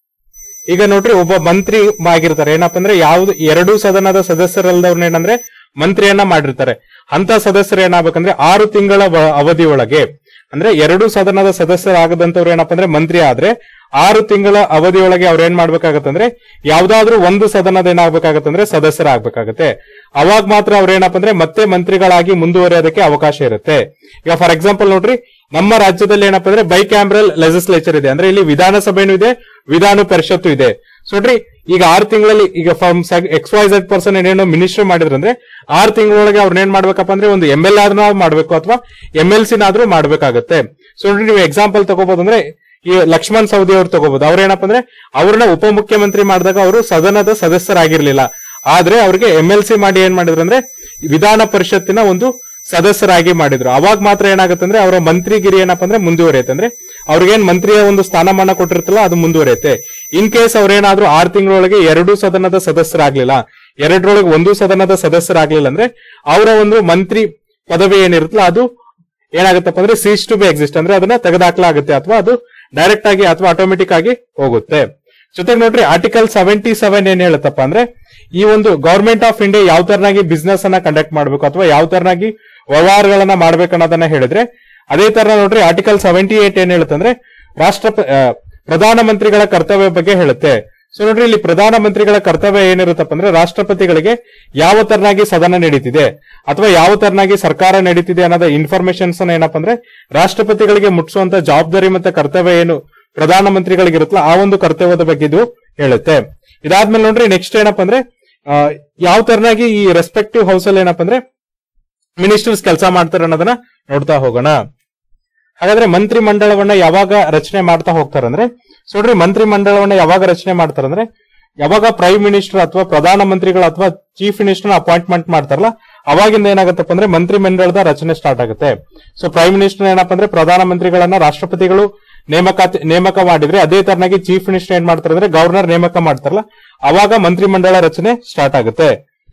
A: ಈಗ ನೋಡ್ರಿ ಒಬ್ಬ ಮಂತ್ರಿ ಆಗಿರ್ತಾರೆ ಏನಪ್ಪಾ ಅಂದ್ರೆ ಯಾವ್ದು ಎರಡು ಸದನದ ಸದಸ್ಯರಲ್ಲದವ್ರನ್ನ ಏನಂದ್ರೆ ಮಂತ್ರಿಯನ್ನ ಮಾಡಿರ್ತಾರೆ ಅಂತ ಸದಸ್ಯರು ಏನಾಗ್ಬೇಕಂದ್ರೆ ಆರು ತಿಂಗಳ ವ- ಅವಧಿ ಒಳಗೆ ಅಂದ್ರೆ ಎರಡು ಸದನದ ಸದಸ್ಯರಾಗದಂತವ್ರು ಏನಪ್ಪಾ ಅಂದ್ರೆ ಮಂತ್ರಿ ಆದ್ರೆ ಆರು ತಿಂಗಳ ಅವಧಿಯೊಳಗೆ ಅವ್ರು ಏನ್ ಮಾಡ್ಬೇಕಾಗತ್ತಂದ್ರೆ ಯಾವ್ದಾದ್ರೂ ಒಂದು ಸದನದ ಏನಾಗ್ಬೇಕಾಗತ್ತಂದ್ರೆ ಸದಸ್ಯರಾಗಬೇಕಾಗತ್ತೆ ಅವಾಗ ಮಾತ್ರ ಅವ್ರು ಏನಪ್ಪಾ ಅಂದ್ರೆ ಮತ್ತೆ ಮಂತ್ರಿಗಳಾಗಿ ಮುಂದುವರಿಯೋದಕ್ಕೆ ಅವಕಾಶ ಇರುತ್ತೆ ಈಗ ಫಾರ್ ಎಕ್ಸಾಂಪಲ್ ನೋಡ್ರಿ ನಮ್ಮ ರಾಜ್ಯದಲ್ಲಿ ಏನಪ್ಪಾ ಅಂದ್ರೆ ಬೈ ಕ್ಯಾಮ್ರಲ್ ಲೆಜಿಸ್ಲೇಚರ್ ಇದೆ ಅಂದ್ರೆ ಇಲ್ಲಿ ವಿಧಾನಸಭೆನೂ ಇದೆ ವಿಧಾನ ಪರಿಷತ್ತು ಇದೆ ಸೊ ನೋಡ್ರಿ ಈಗ ಆರು ತಿಂಗಳಲ್ಲಿ ಈಗ form X Y Z person ಏನೇನೋ ಮಿನಿಸ್ಟರ್ ಮಾಡಿದ್ರಂದ್ರೆ ಆರು ತಿಂಗಳೊಳಗೆ ಅವ್ರನ್ನ ಏನ್ ಮಾಡ್ಬೇಕಪ್ಪ ಅಂದ್ರೆ ಒಂದು ಎಂ ಎಲ್ ಆದ್ರೂ ಮಾಡ್ಬೇಕು ಅಥವಾ ಎಂ ಎಲ್ ಸಿನಾದ್ರೂ ಮಾಡ್ಬೇಕಾಗತ್ತೆ ಸೊ ನೋಡ್ರಿ ನೀವು ಎಕ್ಸಾಂಪಲ್ ತಗೋಬಹುದು ಅಂದ್ರೆ ಈ ಲಕ್ಷ್ಮಣ್ ಸವದಿ ಅವ್ರು ತಗೋಬಹುದು ಅವ್ರೇನಪ್ಪ ಅಂದ್ರೆ ಅವ್ರನ್ನ ಉಪಮುಖ್ಯಮಂತ್ರಿ ಮಾಡಿದಾಗ ಅವರು ಸದನದ ಸದಸ್ಯರಾಗಿರ್ಲಿಲ್ಲ ಆದ್ರೆ ಅವ್ರಿಗೆ ಎಂ ಎಲ್ ಸಿ ಮಾಡಿ ಏನ್ ಮಾಡಿದ್ರು ಅಂದ್ರೆ ವಿಧಾನ ಪರಿಷತ್ತಿನ ಒಂದು ಸದಸ್ಯರಾಗಿ ಮಾಡಿದ್ರು ಅವಾಗ ಮಾತ್ರ ಏನಾಗುತ್ತೆ ಅಂದ್ರೆ ಅವರ ಮಂತ್ರಿಗಿರಿ ಏನಪ್ಪ ಅಂದ್ರೆ ಮುಂದುವರಿಯುತ್ತೆ ಅಂದ್ರೆ ಅವ್ರಿಗೇನ್ ಮಂತ್ರಿಯ ಒಂದು ಸ್ಥಾನಮಾನ ಕೊಟ್ಟಿರ್ತಲ್ಲ ಅದು ಮುಂದುವರಿಯುತ್ತೆ ಇನ್ ಕೇಸ್ ಅವ್ರೇನಾದ್ರೂ ಆರು ತಿಂಗಳೊಳಗೆ ಎರಡು ಸದನದ ಸದಸ್ಯರಾಗ್ಲಿಲ್ಲ ಎರಡರೊಳಗೆ ಒಂದು ಸದನದ ಸದಸ್ಯರಾಗ್ಲಿಲ್ಲ ಅಂದ್ರೆ ಅವರ ಒಂದು ಮಂತ್ರಿ ಪದವಿ ಏನಿರುತ್ತಲ್ಲ ಅದು ಏನಾಗುತ್ತಪ್ಪ ಅಂದ್ರೆ ಸೀಸ್ ಟು ಬಿ ಎಕ್ಸಿಸ್ಟ್ ಅಂದ್ರೆ ಅದನ್ನ ತೆಗೆದಾಕ್ಲಾಗುತ್ತೆ ಅಥವಾ ಅದು ಡೈರೆಕ್ಟ್ ಆಗಿ ಅಥವಾ ಆಟೋಮೆಟಿಕ್ ಆಗಿ ಹೋಗುತ್ತೆ ಜೊತೆಗೆ ನೋಡ್ರಿ ಆರ್ಟಿಕಲ್ ಸೆವೆಂಟಿ ಸೆವೆನ್ ಏನ್ ಹೇಳುತ್ತಪ್ಪ ಅಂದ್ರೆ ಈ ಒಂದು ಗವರ್ಮೆಂಟ್ ಆಫ್ ಇಂಡಿಯಾ ಯಾವ ತರನಾಗಿ ಬಿಸ್ನೆಸ್ ಅನ್ನ ಕಂಡಕ್ಟ್ ಮಾಡಬೇಕು ಅಥವಾ ಯಾವ ತರನಾಗಿ ವ್ಯವಹಾರಗಳನ್ನ ಮಾಡ್ಬೇಕು ಅನ್ನೋದನ್ನ ಹೇಳಿದ್ರೆ ಅದೇ ತರ ನೋಡ್ರಿ ಆರ್ಟಿಕಲ್ ಸೆವೆಂಟಿ ಏಟ್ ಏನ್ ಹೇಳುತ್ತಂದ್ರೆ ರಾಷ್ಟ್ರ ಪ್ರಧಾನಮಂತ್ರಿಗಳ ಕರ್ತವ್ಯ ಬಗ್ಗೆ ಹೇಳುತ್ತೆ ಸೊ ನೋಡ್ರಿ ಇಲ್ಲಿ ಪ್ರಧಾನಮಂತ್ರಿಗಳ ಕರ್ತವ್ಯ ಏನಿರುತ್ತಪ್ಪ ಅಂದ್ರೆ ರಾಷ್ಟ್ರಪತಿಗಳಿಗೆ ಯಾವ ತರನಾಗಿ ಸದನ ನಡೀತಿದೆ ಅಥವಾ ಯಾವ ತರನಾಗಿ ಸರ್ಕಾರ ನಡೀತಿದೆ ಅನ್ನೋದ ಇನ್ಫಾರ್ಮೇಶನ್ಸ್ ಏನಪ್ಪ ಅಂದ್ರೆ ರಾಷ್ಟ್ರಪತಿಗಳಿಗೆ ಮುಟ್ಟಿಸುವಂತ ಜವಾಬ್ದಾರಿ ಮತ್ತೆ ಕರ್ತವ್ಯ ಏನು ಪ್ರಧಾನಮಂತ್ರಿಗಳಿಗೆ ಇರುತ್ತಲ್ಲ ಆ ಒಂದು ಕರ್ತವ್ಯದ ಬಗ್ಗೆ ಇದು ಹೇಳುತ್ತೆ ಇದಾದ್ಮೇಲೆ ನೋಡ್ರಿ ನೆಕ್ಸ್ಟ್ ಏನಪ್ಪ ಅಂದ್ರೆ ಆ, ಯಾವ ತರನಾಗಿ ಈ ರೆಸ್ಪೆಕ್ಟಿವ್ ಹೌಸ್ ಅಲ್ಲಿ ಏನಪ್ಪ ಅಂದ್ರೆ ಮಿನಿಸ್ಟರ್ಸ್ ಕೆಲಸ ಮಾಡ್ತಾರೆ ಅನ್ನೋದನ್ನ ನೋಡ್ತಾ ಹೋಗೋಣ ಹಾಗಾದ್ರೆ ಮಂತ್ರಿ ಮಂಡಳವನ್ನ ಯಾವಾಗ ರಚನೆ ಮಾಡ್ತಾ ಹೋಗ್ತಾರೆ ಅಂದ್ರೆ ಸೊ ನೋಡ್ರಿ ಮಂತ್ರಿ ಮಂಡಳವನ್ನ ಯಾವಾಗ ರಚನೆ ಮಾಡ್ತಾರೆ ಅಂದ್ರೆ ಯಾವಾಗ ಪ್ರೈಮ್ ಮಿನಿಸ್ಟರ್ ಅಥವಾ ಪ್ರಧಾನ ಮಂತ್ರಿಗಳು ಅಥವಾ ಚೀಫ್ ಮಿನಿಸ್ಟರ್ ಅಪಾಯಿಂಟ್ಮೆಂಟ್ ಮಾಡ್ತಾರಲ್ಲ ಅವಾಗಿಂದ ಏನಾಗುತ್ತಪ್ಪ ಅಂದ್ರೆ ಮಂತ್ರಿ ಮಂಡಳದ ರಚನೆ ಸ್ಟಾರ್ಟ್ ಆಗುತ್ತೆ ಸೊ ಪ್ರೈಮ್ ಮಿನಿಸ್ಟರ್ ಏನಪ್ಪ ಅಂದ್ರೆ ಪ್ರಧಾನ ಮಂತ್ರಿಗಳನ್ನ ರಾಷ್ಟ್ರಪತಿಗಳು ನೇಮಕಾತಿ ನೇಮಕ ಮಾಡಿದ್ರೆ ಅದೇ ತರನಾಗಿ ಚೀಫ್ ಮಿನಿಸ್ಟರ್ ಏನ್ ಮಾಡ್ತಾರೆ ಅಂದ್ರೆ ಗವರ್ನರ್ ನೇಮಕ ಮಾಡ್ತಾರಲ್ಲ ಅವಾಗ ಮಂತ್ರಿಮಂಡಲ ರಚನೆ ಸ್ಟಾರ್ಟ್ ಆಗುತ್ತೆ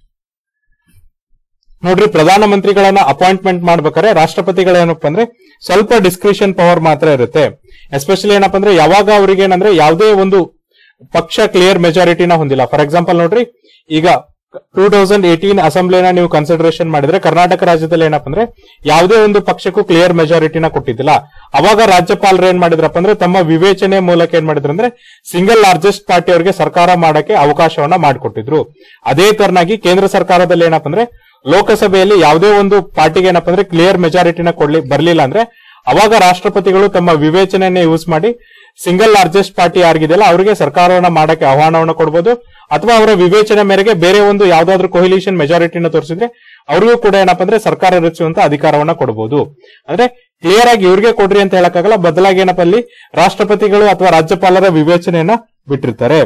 A: ನೋಡ್ರಿ ಪ್ರಧಾನ ಮಂತ್ರಿಗಳನ್ನ ಅಪಾಯಿಂಟ್ಮೆಂಟ್ ಮಾಡ್ಬೇಕಾದ್ರೆ ರಾಷ್ಟ್ರಪತಿಗಳೇನಪ್ಪ ಅಂದ್ರೆ ಸ್ವಲ್ಪ ಡಿಸ್ಕ್ರಿಷನ್ ಪವರ್ ಮಾತ್ರ ಇರುತ್ತೆ ಎಸ್ಪೆಷಲಿ ಏನಪ್ಪ ಅಂದ್ರೆ ಯಾವಾಗ ಅವ್ರಿಗೆ ಏನಂದ್ರೆ ಯಾವುದೇ ಒಂದು ಪಕ್ಷ ಕ್ಲಿಯರ್ ಮೆಜಾರಿಟಿನ ಹೊಂದಿಲ್ಲ ಫಾರ್ ಎಕ್ಸಾಂಪಲ್ ನೋಡ್ರಿ ಈಗ ಟೂ ತೌಸಂಡ್ ಏಟೀನ್ ಅಸೆಂಬ್ಲಿನ ನೀವು ಕನ್ಸಿಡರೇಷನ್ ಮಾಡಿದ್ರೆ ಕರ್ನಾಟಕ ರಾಜ್ಯದಲ್ಲಿ ಏನಪ್ಪ ಅಂದ್ರೆ ಯಾವುದೇ ಒಂದು ಪಕ್ಷಕ್ಕೂ ಕ್ಲಿಯರ್ ಮೆಜಾರಿಟಿನ ಕೊಟ್ಟಿದ್ದಿಲ್ಲ ಅವಾಗ ರಾಜ್ಯಪಾಲರು ಏನ್ ಮಾಡಿದ್ರಪ್ಪ ಅಂದ್ರೆ ತಮ್ಮ ವಿವೇಚನೆ ಮೂಲಕ ಏನ್ ಮಾಡಿದ್ರು ಅಂದ್ರೆ ಸಿಂಗಲ್ ಲಾರ್ಜೆಸ್ಟ್ ಪಾರ್ಟಿ ಅವರಿಗೆ ಸರ್ಕಾರ ಮಾಡಕ್ಕೆ ಅವಕಾಶವನ್ನ ಮಾಡಿಕೊಟ್ಟಿದ್ರು ಅದೇ ತರನಾಗಿ ಕೇಂದ್ರ ಸರ್ಕಾರದಲ್ಲಿ ಏನಪ್ಪ ಅಂದ್ರೆ ಲೋಕಸಭೆಯಲ್ಲಿ ಯಾವುದೇ ಒಂದು ಪಾರ್ಟಿಗೆ ಏನಪ್ಪ ಅಂದ್ರೆ ಕ್ಲಿಯರ್ ಮೆಜಾರಿಟಿನ ಕೊಡ್ಲಿ ಬರ್ಲಿಲ್ಲ ಅಂದ್ರೆ ಅವಾಗ ರಾಷ್ಟ್ರಪತಿಗಳು ತಮ್ಮ ವಿವೇಚನೆಯನ್ನ ಯೂಸ್ ಮಾಡಿ ಸಿಂಗಲ್ ಲಾರ್ಜೆಸ್ಟ್ ಪಾರ್ಟಿ ಯಾರಿಗಿದೆಯಲ್ಲ ಅವರಿಗೆ ಸರ್ಕಾರವನ್ನ ಮಾಡಕ್ಕೆ ಆಹ್ವಾನವನ್ನ ಕೊಡಬಹುದು ಅಥವಾ ಅವರ ವಿವೇಚನೆ ಮೇರೆಗೆ ಬೇರೆ ಒಂದು ಯಾವ್ದಾದ್ರು ಕೊಹಿಲೇಷನ್ ಮೆಜಾರಿಟಿನ ತೋರಿಸಿದ್ರೆ ಅವ್ರಿಗೂ ಕೂಡ ಏನಪ್ಪ ಅಂದ್ರೆ ಸರ್ಕಾರ ರಚಿಸುವಂತ ಅಧಿಕಾರವನ್ನ ಕೊಡಬಹುದು ಅಂದ್ರೆ ಕ್ಲಿಯರ್ ಆಗಿ ಇವ್ರಿಗೆ ಕೊಡ್ರಿ ಅಂತ ಹೇಳಕ್ಕಾಗಲ್ಲ ಬದಲಾಗಿ ಏನಪ್ಪ ಅಲ್ಲಿ ರಾಷ್ಟ್ರಪತಿಗಳು ಅಥವಾ ರಾಜ್ಯಪಾಲರ ವಿವೇಚನೆಯನ್ನ ಬಿಟ್ಟಿರ್ತಾರೆ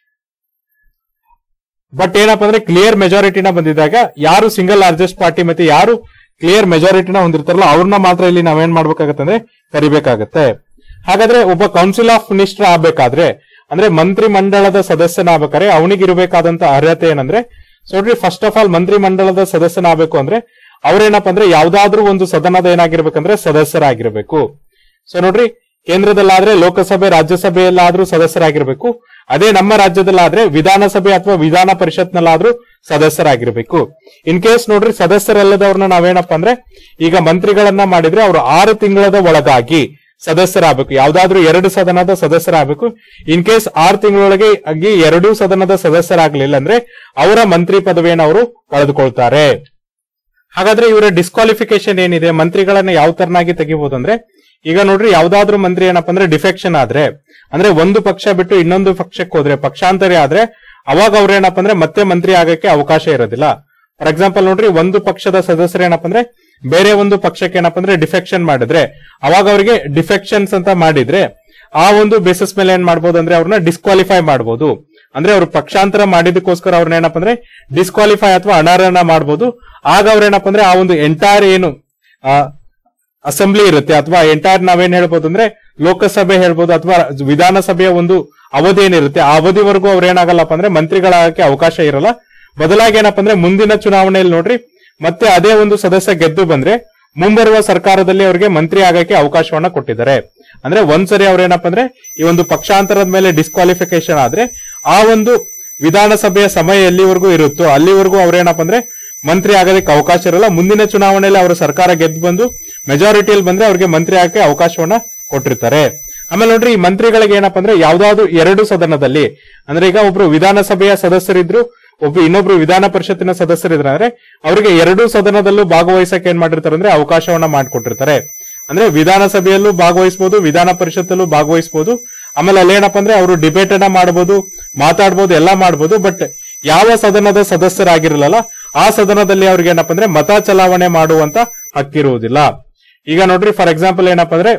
A: ಬಟ್ ಏನಪ್ಪ ಅಂದ್ರೆ ಕ್ಲಿಯರ್ ಮೆಜಾರಿಟಿನ ಬಂದಿದ್ದಾಗ ಯಾರು ಸಿಂಗಲ್ ಲಾರ್ಜೆಸ್ಟ್ ಪಾರ್ಟಿ ಮತ್ತೆ ಯಾರು ಕ್ಲಿಯರ್ ಮೆಜಾರಿಟಿನ ಹೊಂದಿರ್ತಾರಲ್ಲ ಅವ್ರನ್ನ ಮಾತ್ರ ಇಲ್ಲಿ ನಾವೇನ್ ಮಾಡ್ಬೇಕಾಗತ್ತೆ ಅಂದ್ರೆ ಕರಿಬೇಕಾಗತ್ತೆ ಹಾಗಾದ್ರೆ ಒಬ್ಬ ಕೌನ್ಸಿಲ್ ಆಫ್ ಮಿನಿಸ್ಟರ್ ಆಗ್ಬೇಕಾದ್ರೆ ಅಂದ್ರೆ ಮಂತ್ರಿ ಮಂಡಳದ ಸದಸ್ಯನಾಗ್ಬೇಕಾದ್ರೆ ಅವನಿಗಿರಬೇಕಾದಂತ ಅರ್ಹತೆ ಏನಂದ್ರೆ ಸೊ ನೋಡ್ರಿ ಫಸ್ಟ್ ಆಫ್ ಆಲ್ ಮಂತ್ರಿ ಮಂಡಳದ ಸದಸ್ಯನಾಗಬೇಕು ಅಂದ್ರೆ ಅವ್ರೇನಪ್ಪ ಅಂದ್ರೆ ಯಾವ್ದಾದ್ರೂ ಒಂದು ಸದನದ ಏನಾಗಿರ್ಬೇಕಂದ್ರೆ ಸದಸ್ಯರಾಗಿರ್ಬೇಕು ಸೊ ನೋಡ್ರಿ ಕೇಂದ್ರದಲ್ಲಾದ್ರೆ ಲೋಕಸಭೆ ರಾಜ್ಯಸಭೆಯಲ್ಲಾದ್ರೂ ಸದಸ್ಯರಾಗಿರ್ಬೇಕು ಅದೇ ನಮ್ಮ ರಾಜ್ಯದಲ್ಲಾದ್ರೆ ವಿಧಾನಸಭೆ ಅಥವಾ ವಿಧಾನ ಪರಿಷತ್ನಲ್ಲಾದ್ರೂ ಸದಸ್ಯರಾಗಿರ್ಬೇಕು ಇನ್ ಕೇಸ್ ನೋಡ್ರಿ ಸದಸ್ಯರಲ್ಲದವ್ರನ್ನ ನಾವೇನಪ್ಪ ಅಂದ್ರೆ ಈಗ ಮಂತ್ರಿಗಳನ್ನ ಮಾಡಿದ್ರೆ ಅವರು ಆರು ತಿಂಗಳದ ಒಳಗಾಗಿ ಸದಸ್ಯರಾಗಬೇಕು ಯಾವ್ದಾದ್ರೂ ಎರಡು ಸದನದ ಸದಸ್ಯರಾಗಬೇಕು ಇನ್ ಕೇಸ್ ಆರು ತಿಂಗಳೊಳಗೆ ಆಗಿ ಎರಡೂ ಸದನದ ಸದಸ್ಯರಾಗ್ಲಿಲ್ಲ ಅಂದ್ರೆ ಅವರ ಮಂತ್ರಿ ಪದವಿಯನ್ನು ಅವರು ಕಳೆದುಕೊಳ್ತಾರೆ ಹಾಗಾದ್ರೆ ಇವರ ಡಿಸ್ಕ್ವಾಲಿಫಿಕೇಶನ್ ಏನಿದೆ ಮಂತ್ರಿಗಳನ್ನ ಯಾವ ತರನಾಗಿ ತೆಗಿಬಹುದು ಅಂದ್ರೆ ಈಗ ನೋಡ್ರಿ ಯಾವ್ದಾದ್ರು ಮಂತ್ರಿ ಏನಪ್ಪಾ ಅಂದ್ರೆ ಡಿಫೆಕ್ಷನ್ ಆದ್ರೆ ಅಂದ್ರೆ ಒಂದು ಪಕ್ಷ ಬಿಟ್ಟು ಇನ್ನೊಂದು ಪಕ್ಷಕ್ಕೆ ಹೋದ್ರೆ ಪಕ್ಷಾಂತರಿ ಆದ್ರೆ ಅವಾಗ ಅವ್ರೇನಪ್ಪ ಅಂದ್ರೆ ಮತ್ತೆ ಮಂತ್ರಿ ಆಗಕ್ಕೆ ಅವಕಾಶ ಇರೋದಿಲ್ಲ ಫಾರ್ ಎಕ್ಸಾಂಪಲ್ ನೋಡ್ರಿ ಒಂದು ಪಕ್ಷದ ಸದಸ್ಯರು ಏನಪ್ಪ ಅಂದ್ರೆ ಬೇರೆ ಒಂದು ಪಕ್ಷಕ್ಕೆ ಏನಪ್ಪ ಅಂದ್ರೆ ಡಿಫೆಕ್ಷನ್ ಮಾಡಿದ್ರೆ ಅವಾಗ ಅವರಿಗೆ ಡಿಫೆಕ್ಷನ್ಸ್ ಅಂತ ಮಾಡಿದ್ರೆ ಆ ಒಂದು ಬೇಸಿಸ್ ಮೇಲೆ ಏನ್ ಮಾಡ್ಬೋದು ಅಂದ್ರೆ ಅವ್ರನ್ನ ಡಿಸ್ಕ್ವಾಲಿಫೈ ಮಾಡ್ಬೋದು ಅಂದ್ರೆ ಅವ್ರು ಪಕ್ಷಾಂತರ ಮಾಡಿದಕ್ಕೋಸ್ಕರ ಅವ್ರನ್ನ ಏನಪ್ಪ ಅಂದ್ರೆ ಡಿಸ್ಕ್ವಾಲಿಫೈ ಅಥವಾ ಅನರ್ಹನ ಮಾಡ್ಬೋದು ಆಗ ಅವ್ರೇನಪ್ಪ ಅಂದ್ರೆ ಆ ಒಂದು ಎಂಟೈರ್ ಏನು ಆ ಅಸೆಂಬ್ಲಿ ಇರುತ್ತೆ ಅಥವಾ ಎಂಟೈರ್ ನಾವೇನ್ ಹೇಳ್ಬೋದು ಅಂದ್ರೆ ಲೋಕಸಭೆ ಹೇಳ್ಬೋದು ಅಥವಾ ವಿಧಾನಸಭೆಯ ಒಂದು ಅವಧಿ ಏನಿರುತ್ತೆ ಆ ಅವಧಿವರೆಗೂ ಅವ್ರು ಏನಾಗಲ್ಲಪ್ಪ ಅಂದ್ರೆ ಮಂತ್ರಿಗಳಾಗಕ್ಕೆ ಅವಕಾಶ ಇರಲ್ಲ ಬದಲಾಗಿ ಏನಪ್ಪ ಅಂದ್ರೆ ಮುಂದಿನ ಚುನಾವಣೆಯಲ್ಲಿ ನೋಡ್ರಿ ಮತ್ತೆ ಅದೇ ಒಂದು ಸದಸ್ಯ ಗೆದ್ದು ಬಂದ್ರೆ ಮುಂಬರುವ ಸರ್ಕಾರದಲ್ಲಿ ಅವರಿಗೆ ಮಂತ್ರಿ ಆಗಕ್ಕೆ ಅವಕಾಶವನ್ನ ಕೊಟ್ಟಿದ್ದಾರೆ ಅಂದ್ರೆ ಒಂದ್ಸರಿ ಅವ್ರೇನಪ್ಪ ಅಂದ್ರೆ ಈ ಒಂದು ಪಕ್ಷಾಂತರದ ಮೇಲೆ ಡಿಸ್ಕ್ವಾಲಿಫಿಕೇಶನ್ ಆದ್ರೆ ಆ ಒಂದು ವಿಧಾನಸಭೆಯ ಸಮಯ ಎಲ್ಲಿವರೆಗೂ ಇರುತ್ತೋ ಅಲ್ಲಿವರೆಗೂ ಅವ್ರೇನಪ್ಪ ಅಂದ್ರೆ ಮಂತ್ರಿ ಆಗೋದಕ್ಕೆ ಅವಕಾಶ ಇರಲ್ಲ ಮುಂದಿನ ಚುನಾವಣೆಯಲ್ಲಿ ಅವರ ಸರ್ಕಾರ ಗೆದ್ದು ಬಂದು ಮೆಜಾರಿಟಿಯಲ್ಲಿ ಬಂದ್ರೆ ಅವ್ರಿಗೆ ಮಂತ್ರಿ ಆಗಕ್ಕೆ ಅವಕಾಶವನ್ನ ಕೊಟ್ಟಿರ್ತಾರೆ ಆಮೇಲೆ ನೋಡ್ರಿ ಈ ಮಂತ್ರಿಗಳಿಗೆ ಏನಪ್ಪಾ ಅಂದ್ರೆ ಯಾವ್ದಾದ್ರು ಎರಡು ಸದನದಲ್ಲಿ ಅಂದ್ರೆ ಈಗ ಒಬ್ರು ವಿಧಾನಸಭೆಯ ಸದಸ್ಯರಿದ್ರು ಒಬ್ಬ ಇನ್ನೊಬ್ರು ವಿಧಾನ ಪರಿಷತ್ತಿನ ಸದಸ್ಯರಿದ್ರೆ ಅಂದ್ರೆ ಅವರಿಗೆ ಎರಡೂ ಸದನದಲ್ಲೂ ಭಾಗವಹಿಸಕ್ಕೆ ಏನ್ ಮಾಡಿರ್ತಾರೆ ಅಂದ್ರೆ ಅವಕಾಶವನ್ನ ಮಾಡಿಕೊಟ್ಟಿರ್ತಾರೆ ಅಂದ್ರೆ ವಿಧಾನಸಭೆಯಲ್ಲೂ ಭಾಗವಹಿಸಬಹುದು ವಿಧಾನ ಪರಿಷತ್ತಲ್ಲೂ ಭಾಗವಹಿಸಬಹುದು ಆಮೇಲೆ ಅಲ್ಲೇನಪ್ಪ ಅಂದ್ರೆ ಅವರು ಡಿಬೇಟ್ ಅನ್ನ ಮಾಡಬಹುದು ಮಾತಾಡ್ಬೋದು ಎಲ್ಲಾ ಮಾಡಬಹುದು ಬಟ್ ಯಾವ ಸದನದ ಸದಸ್ಯರಾಗಿರಲ್ಲ ಆ ಸದನದಲ್ಲಿ ಅವ್ರಿಗೆ ಏನಪ್ಪ ಅಂದ್ರೆ ಮತ ಚಲಾವಣೆ ಮಾಡುವಂತ ಹಕ್ಕಿರುವುದಿಲ್ಲ ಈಗ ನೋಡ್ರಿ ಫಾರ್ ಎಕ್ಸಾಂಪಲ್ ಏನಪ್ಪ ಅಂದ್ರೆ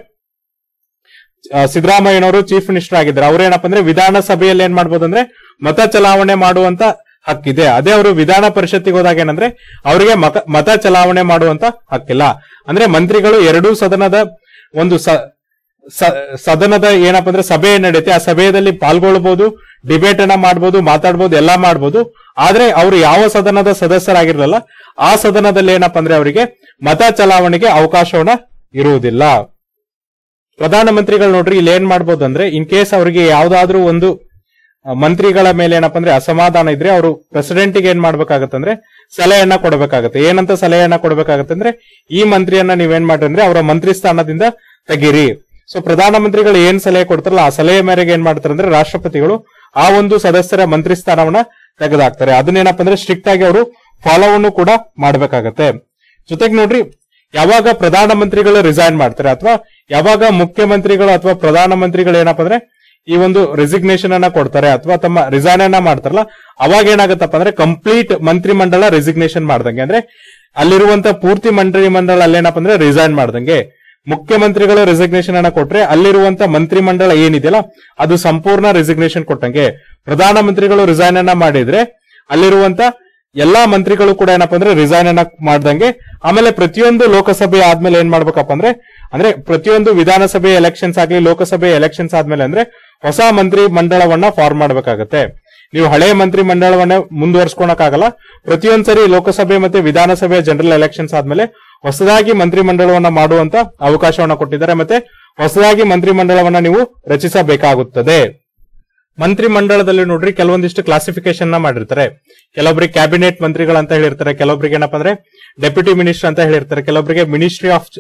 A: ಆ, ಸಿದ್ದರಾಮಯ್ಯನವರು ಚೀಫ್ ಮಿನಿಸ್ಟರ್ ಆಗಿದ್ದಾರೆ ಅವ್ರೇನಪ್ಪ ಅಂದ್ರೆ ವಿಧಾನಸಭೆಯಲ್ಲಿ ಏನ್ ಮಾಡ್ಬೋದು ಅಂದ್ರೆ ಮತ ಚಲಾವಣೆ ಮಾಡುವಂತ ಹಕ್ಕಿದೆ ಅದೇ ಅವರು ವಿಧಾನ ಪರಿಷತ್ತಿಗೆ ಹೋದಾಗ ಏನಂದ್ರೆ ಅವರಿಗೆ ಮತ ಮತ ಚಲಾವಣೆ ಮಾಡುವಂತ ಹಕ್ಕಿಲ್ಲ ಅಂದ್ರೆ ಮಂತ್ರಿಗಳು ಎರಡೂ ಸದನದ ಒಂದು ಸ- ಸ- ಸದನದ ಏನಪ್ಪ ಅಂದ್ರೆ ಸಭೆ ಏನ್ ನಡೆಯುತ್ತೆ ಆ ಸಭೆಯಲ್ಲಿ ಪಾಲ್ಗೊಳ್ಬಹುದು ಡಿಬೇಟ್ ಅನ್ನ ಮಾಡ್ಬೋದು ಮಾತಾಡ್ಬೋದು ಎಲ್ಲಾ ಮಾಡ್ಬೋದು ಆದ್ರೆ ಅವರು ಯಾವ ಸದನದ ಸದಸ್ಯರಾಗಿರಲ್ಲ ಆ ಸದನದಲ್ಲಿ ಏನಪ್ಪ ಅಂದ್ರೆ ಅವರಿಗೆ ಮತ ಚಲಾವಣೆಗೆ ಅವಕಾಶವನ್ನ ಇರುವುದಿಲ್ಲ ಪ್ರಧಾನಮಂತ್ರಿಗಳು ನೋಡ್ರಿ ಇಲ್ಲಿ ಏನ್ ಮಾಡ್ಬೋದು ಅಂದ್ರೆ ಇನ್ ಕೇಸ್ ಅವರಿಗೆ ಯಾವ್ದಾದ್ರೂ ಒಂದು ಆ, ಮಂತ್ರಿಗಳ ಮೇಲೆ ಏನಪ್ಪ ಅಂದ್ರೆ ಅಸಮಾಧಾನ ಇದ್ರೆ ಅವರು ಪ್ರೆಸಿಡೆಂಟ್ ಗೆ ಏನ್ ಮಾಡ್ಬೇಕಾಗತ್ತಂದ್ರೆ ಸಲಹೆಯನ್ನ ಕೊಡಬೇಕಾಗತ್ತೆ ಏನಂತ ಸಲಹೆಯನ್ನ ಕೊಡಬೇಕಾಗತ್ತೆ ಅಂದ್ರೆ ಈ ಮಂತ್ರಿಯನ್ನ ನೀವೇನ್ ಮಾಡ್ರಿ ಅಂದ್ರೆ ಅವರ ಮಂತ್ರಿ ಸ್ಥಾನದಿಂದ ತೆಗೀರಿ ಸೊ ಪ್ರಧಾನಮಂತ್ರಿಗಳು ಏನ್ ಸಲಹೆ ಕೊಡ್ತಾರಲ್ಲ ಆ ಸಲಹೆ ಮೇರೆಗೆ ಏನ್ ಮಾಡ್ತಾರೆ ಅಂದ್ರೆ ರಾಷ್ಟ್ರಪತಿಗಳು ಆ ಒಂದು ಸದಸ್ಯರ ಮಂತ್ರಿ ಸ್ಥಾನವನ್ನ ತೆಗೆದಾಕ್ತಾರೆ ಅದನ್ನೇನಪ್ಪ ಅಂದ್ರೆ ಸ್ಟ್ರಿಕ್ಟ್ ಆಗಿ ಅವರು ಫಾಲೋವನ್ನು ಕೂಡ ಮಾಡ್ಬೇಕಾಗತ್ತೆ ಜೊತೆಗೆ ನೋಡ್ರಿ ಯಾವಾಗ ಪ್ರಧಾನಮಂತ್ರಿಗಳು ರಿಸೈನ್ ಮಾಡ್ತಾರೆ ಅಥವಾ ಯಾವಾಗ ಮುಖ್ಯಮಂತ್ರಿಗಳು ಅಥವಾ ಪ್ರಧಾನಮಂತ್ರಿಗಳು ಏನಪ್ಪ ಅಂದ್ರೆ ಈ ಒಂದು ರೆಸಿಗ್ನೇಷನ್ ಅನ್ನ ಕೊಡ್ತಾರೆ ಅಥವಾ ತಮ್ಮ ರಿಸೈನ್ ಅನ್ನ ಮಾಡ್ತಾರಲ್ಲ ಅವಾಗ ಏನಾಗತ್ತಪ್ಪ ಅಂದ್ರೆ ಕಂಪ್ಲೀಟ್ ಮಂತ್ರಿ ಮಂಡಲ ರೆಸಿಗ್ನೇಷನ್ ಮಾಡ್ದಂಗೆ ಅಂದ್ರೆ ಅಲ್ಲಿರುವಂತ ಪೂರ್ತಿ ಮಂತ್ರಿ ಮಂಡಲ ಅಲ್ಲೇನಪ್ಪ ಅಂದ್ರೆ ರಿಸೈನ್ ಮಾಡ್ದಂಗೆ ಮುಖ್ಯಮಂತ್ರಿಗಳು ರೆಸಿಗ್ನೇಷನ್ ಅನ್ನ ಕೊಟ್ರೆ ಅಲ್ಲಿರುವಂತ ಮಂತ್ರಿ ಮಂಡಲ ಏನಿದೆಯಲ್ಲ ಅದು ಸಂಪೂರ್ಣ ರೆಸಿಗ್ನೇಷನ್ ಕೊಟ್ಟಂಗೆ ಪ್ರಧಾನಮಂತ್ರಿಗಳು ರಿಸೈನ್ ಅನ್ನ ಮಾಡಿದ್ರೆ ಅಲ್ಲಿರುವಂತ ಎಲ್ಲಾ ಮಂತ್ರಿಗಳು ಕೂಡ ಏನಪ್ಪಾ ಅಂದ್ರೆ ರಿಸೈನ್ ಅನ್ನ ಮಾಡ್ದಂಗೆ ಆಮೇಲೆ ಪ್ರತಿಯೊಂದು ಲೋಕಸಭೆ ಆದ್ಮೇಲೆ ಏನ್ ಮಾಡ್ಬೇಕಪ್ಪ ಅಂದ್ರೆ ಅಂದ್ರೆ ಪ್ರತಿಯೊಂದು ವಿಧಾನಸಭೆ ಎಲೆಕ್ಷನ್ಸ್ ಆಗ್ಲಿ ಲೋಕಸಭೆ ಎಲೆಕ್ಷನ್ಸ್ ಆದ್ಮೇಲೆ ಅಂದ್ರೆ ಹೊಸ ಮಂತ್ರಿ ಮಂಡಳವನ್ನ ಫಾರ್ಮ್ ಮಾಡ್ಬೇಕಾಗತ್ತೆ ನೀವು ಹಳೆ ಮಂತ್ರಿ ಮಂಡಳವನ್ನ ಮುಂದುವರ್ಸ್ಕೊಳಕ್ಕಾಗಲ್ಲ ಪ್ರತಿಯೊಂದ್ಸರಿ ಲೋಕಸಭೆ ಮತ್ತೆ ವಿಧಾನಸಭೆ ಜನರಲ್ ಎಲೆಕ್ಷನ್ಸ್ ಆದ್ಮೇಲೆ ಹೊಸದಾಗಿ ಮಂತ್ರಿ ಮಂಡಳವನ್ನ ಮಾಡುವಂತ ಅವಕಾಶವನ್ನ ಕೊಟ್ಟಿದ್ದಾರೆ ಮತ್ತೆ ಹೊಸದಾಗಿ ಮಂತ್ರಿ ಮಂಡಳವನ್ನ ನೀವು ರಚಿಸಬೇಕಾಗುತ್ತದೆ ಮಂತ್ರಿ ಮಂಡಳದಲ್ಲಿ ನೋಡ್ರಿ ಕೆಲವೊಂದಿಷ್ಟು ಕ್ಲಾಸಿಫಿಕೇಶನ್ ನ ಮಾಡಿರ್ತಾರೆ ಕೆಲವೊಬ್ಬರಿಗೆ ಕ್ಯಾಬಿನೆಟ್ ಮಂತ್ರಿಗಳಂತ ಹೇಳಿರ್ತಾರೆ ಕೆಲವೊಬ್ಬರಿಗೆ ಏನಪ್ಪಾ ಅಂದ್ರೆ ಡೆಪ್ಯೂಟಿ ಮಿನಿಸ್ಟರ್ ಅಂತ ಹೇಳಿರ್ತಾರೆ ಕೆಲವೊಬ್ಬರಿಗೆ ministry of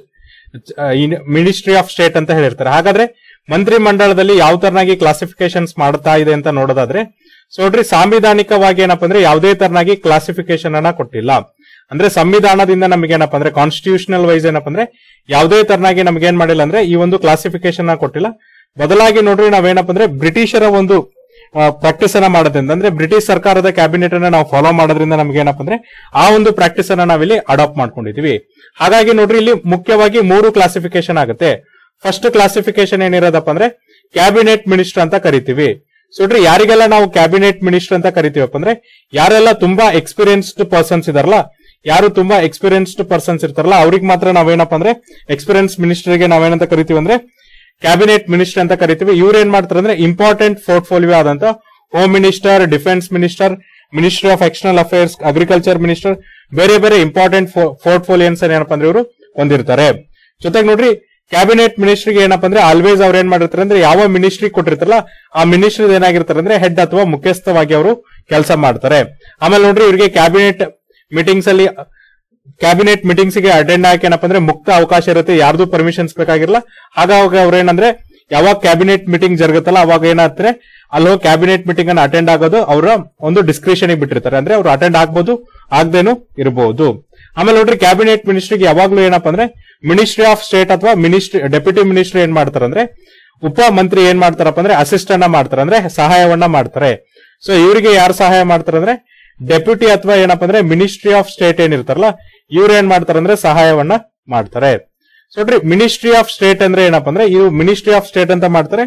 A: ministry of state ಅಂತ ಹೇಳಿರ್ತಾರೆ ಹಾಗಾದ್ರೆ ಮಂತ್ರಿ ಮಂಡಳದಲ್ಲಿ ಯಾವ ತರನಾಗಿ ಕ್ಲಾಸಿಫಿಕೇಶನ್ಸ್ ಮಾಡ್ತಾ ಇದೆ ಅಂತ ನೋಡೋದಾದ್ರೆ ಸೊ ನೋಡ್ರಿ ಸಾಂವಿಧಾನಿಕವಾಗಿ ಏನಪ್ಪಾ ಅಂದ್ರೆ ಯಾವುದೇ ತರನಾಗಿ ಕ್ಲಾಸಿಫಿಕೇಶನ್ ಅನ್ನ ಕೊಟ್ಟಿಲ್ಲ ಅಂದ್ರೆ ಸಂವಿಧಾನದಿಂದ ನಮಗೆ ಏನಪ್ಪಾ ಅಂದ್ರೆ ಕಾನ್ಸ್ಟಿಟ್ಯೂಷನಲ್ ವೈಸ್ ಏನಪ್ಪಾ ಅಂದ್ರೆ ಯಾವುದೇ ತರನಾಗಿ ನಮ್ಗೆ ಏನ್ ಮಾಡಿಲ್ಲ ಅಂದ್ರೆ ಈ ಒಂದು ಕ್ಲಾಸಿಫಿಕೇಶನ್ ಕೊಟ್ಟಿಲ್ಲ ಬದಲಾಗಿ ನೋಡ್ರಿ ನಾವೇನಪ್ಪ ಅಂದ್ರೆ ಬ್ರಿಟಿಷರ ಒಂದು ಪ್ರಾಕ್ಟೀಸ್ ಅನ್ನ ಮಾಡೋದ್ರಿಂದ ಅಂದ್ರೆ ಬ್ರಿಟಿಷ್ ಸರ್ಕಾರದ ಕ್ಯಾಬಿನೆಟ್ ಅನ್ನ ನಾವು ಫಾಲೋ ಮಾಡೋದ್ರಿಂದ ನಮ್ಗೆ ಏನಪ್ಪ ಅಂದ್ರೆ ಆ ಒಂದು ಪ್ರಾಕ್ಟೀಸ್ ಅನ್ನ ನಾವಿಲ್ಲಿ ಅಡಾಪ್ಟ್ ಮಾಡ್ಕೊಂಡಿದೀವಿ ಹಾಗಾಗಿ ನೋಡ್ರಿ ಇಲ್ಲಿ ಮುಖ್ಯವಾಗಿ ಮೂರು ಕ್ಲಾಸಿಫಿಕೇಶನ್ ಆಗುತ್ತೆ ಫಸ್ಟ್ ಕ್ಲಾಸಿಫಿಕೇಶನ್ ಏನಿರೋದಪ್ಪ ಅಂದ್ರೆ ಕ್ಯಾಬಿನೆಟ್ ಮಿನಿಸ್ಟರ್ ಅಂತ ಕರಿತೀವಿ ಸೊ ನೋಡ್ರಿ ಯಾರಿಗೆಲ್ಲ ನಾವು ಕ್ಯಾಬಿನೆಟ್ ಮಿನಿಸ್ಟರ್ ಅಂತ ಕರಿತೀವಪ್ಪ ಅಂದ್ರೆ ಯಾರೆಲ್ಲ ತುಂಬಾ ಎಕ್ಸ್ಪೀರಿಯನ್ಸ್ಡ್ ಪರ್ಸನ್ಸ್ ಇದಾರಲ್ಲ ಯಾರು ತುಂಬಾ ಎಕ್ಸ್ಪೀರಿಯನ್ಸ್ಡ್ ಪರ್ಸನ್ಸ್ ಇರ್ತಾರಲ್ಲ ಅವ್ರಿಗೆ ಮಾತ್ರ ನಾವೇನಪ್ಪ ಅಂದ್ರೆ ಎಕ್ಸ್ಪೀರಿಯನ್ಸ್ ಮಿನಿಸ್ಟರ್ಗೆ ನಾವೇನಂತ ಕರಿತೀವಿ ಅಂದ್ರೆ ಕ್ಯಾಬಿನೆಟ್ ಮಿನಿಸ್ಟರ್ ಅಂತ ಕರಿತೀವಿ ಇವ್ರು ಏನ್ ಮಾಡ್ತಾರೆ ಅಂದ್ರೆ ಇಂಪಾರ್ಟೆಂಟ್ ಪೋರ್ಟ್ಫೋಲಿಯೋ ಆದಂತ home minister defence minister ministry of external affairs agriculture minister ಬೇರೆ ಬೇರೆ ಇಂಪಾರ್ಟೆಂಟ್ ಪೋರ್ಟ್ಫೋಲಿಯೋನ್ಸ್ ಏನಪ್ಪಾ ಅಂದ್ರೆ ಇವರು ಹೊಂದಿರ್ತಾರೆ ಜೊತೆಗೆ ನೋಡ್ರಿ ಕ್ಯಾಬಿನೆಟ್ ಮಿನಿಸ್ಟ್ರಿಗೆ ಏನಪ್ಪಾ ಅಂದ್ರೆ ಆಲ್ವೇಸ್ ಅವ್ರು ಏನ್ ಮಾಡಿರ್ತಾರೆ ಅಂದ್ರೆ ಯಾವ ಮಿನಿಸ್ಟ್ರಿ ಕೊಟ್ಟಿರ್ತಾರಲ್ಲ ಆ ಮಿನಿಸ್ಟ್ರಿ ಏನಾಗಿರ್ತಾರೆ ಅಂದ್ರೆ ಹೆಡ್ ಅಥವಾ ಮುಖ್ಯಸ್ಥವಾಗಿ ಅವರು ಕೆಲಸ ಮಾಡ್ತಾರೆ ಆಮೇಲೆ ನೋಡ್ರಿ ಇವ್ರಿಗೆ ಕ್ಯಾಬಿನೆಟ್ ಮೀಟಿಂಗ್ಸ್ ಅಲ್ಲಿ ಕ್ಯಾಬಿನೆಟ್ ಮೀಟಿಂಗ್ಸ್ ಗೆ ಅಟೆಂಡ್ ಆಗಕ್ಕೆ ಏನಪ್ಪಾ ಅಂದ್ರೆ ಮುಕ್ತ ಅವಕಾಶ ಇರುತ್ತೆ ಯಾರ್ದು ಪರ್ಮಿಷನ್ಸ್ ಬೇಕಾಗಿರಲ್ಲ ಹಾಗಾಗಿ ಅವ್ರು ಏನಂದ್ರೆ ಯಾವಾಗ ಕ್ಯಾಬಿನೆಟ್ ಮೀಟಿಂಗ್ ಜರುಗುತ್ತಲ್ಲ ಅವಾಗ ಏನಾಗ್ತಾರೆ ಅಲ್ಲಿ ಹೋಗಿ ಕ್ಯಾಬಿನೆಟ್ ಮೀಟಿಂಗ್ ಅನ್ನ ಅಟೆಂಡ್ ಆಗೋದು ಅವರ ಒಂದು ಡಿಸ್ಕ್ರಿಷನ್ ಬಿಟ್ಟಿರ್ತಾರೆ ಅಂದ್ರೆ ಅವ್ರು ಅಟೆಂಡ್ ಆಗ್ಬೋದು ಆಗ್ದೇನು ಇರಬಹುದು ಆಮೇಲೆ ನೋಡ್ರಿ ಕ್ಯಾಬಿನೆಟ್ ಮಿನಿಸ್ಟ್ರಿಗೆ ಯಾವಾಗ್ಲೂ ಏನಪ್ಪಾ ಅಂದ್ರೆ ಮಿನಿಸ್ಟ್ರಿ ಆಫ್ ಸ್ಟೇಟ್ ಅಥವಾ ಮಿನಿಸ್ಟ್ರಿ ಡೆಪ್ಯೂಟಿ ಮಿನಿಸ್ಟರ್ ಏನ್ ಮಾಡ್ತಾರೆ ಅಂದ್ರೆ ಉಪ ಮಂತ್ರಿ ಏನ್ ಮಾಡ್ತಾರಪ್ಪ ಅಂದ್ರೆ ಅಸಿಸ್ಟೆಂಟ್ ಮಾಡ್ತಾರೆ ಅಂದ್ರೆ ಸಹಾಯವನ್ನ ಮಾಡ್ತಾರೆ ಸೊ ಇವರಿಗೆ ಯಾರು ಸಹಾಯ ಮಾಡ್ತಾರೆ ಅಂದ್ರೆ ಡೆಪ್ಯೂಟಿ ಅಥವಾ ಏನಪ್ಪಾ ಅಂದ್ರೆ ಮಿನಿಸ್ಟ್ರಿ ಆಫ್ ಸ್ಟೇಟ್ ಏನಿರ್ತಾರಲ್ಲ ಇವ್ರು ಏನ್ ಮಾಡ್ತಾರೆ ಅಂದ್ರೆ ಸಹಾಯವನ್ನ ಮಾಡ್ತಾರೆ ಸೊ ನೋಡ್ರಿ ಮಿನಿಸ್ಟ್ರಿ ಆಫ್ ಸ್ಟೇಟ್ ಅಂದ್ರೆ ಏನಪ್ಪಾ ಅಂದ್ರೆ ಇವು ಮಿನಿಸ್ಟ್ರಿ ಆಫ್ ಸ್ಟೇಟ್ ಅಂತ ಮಾಡ್ತಾರೆ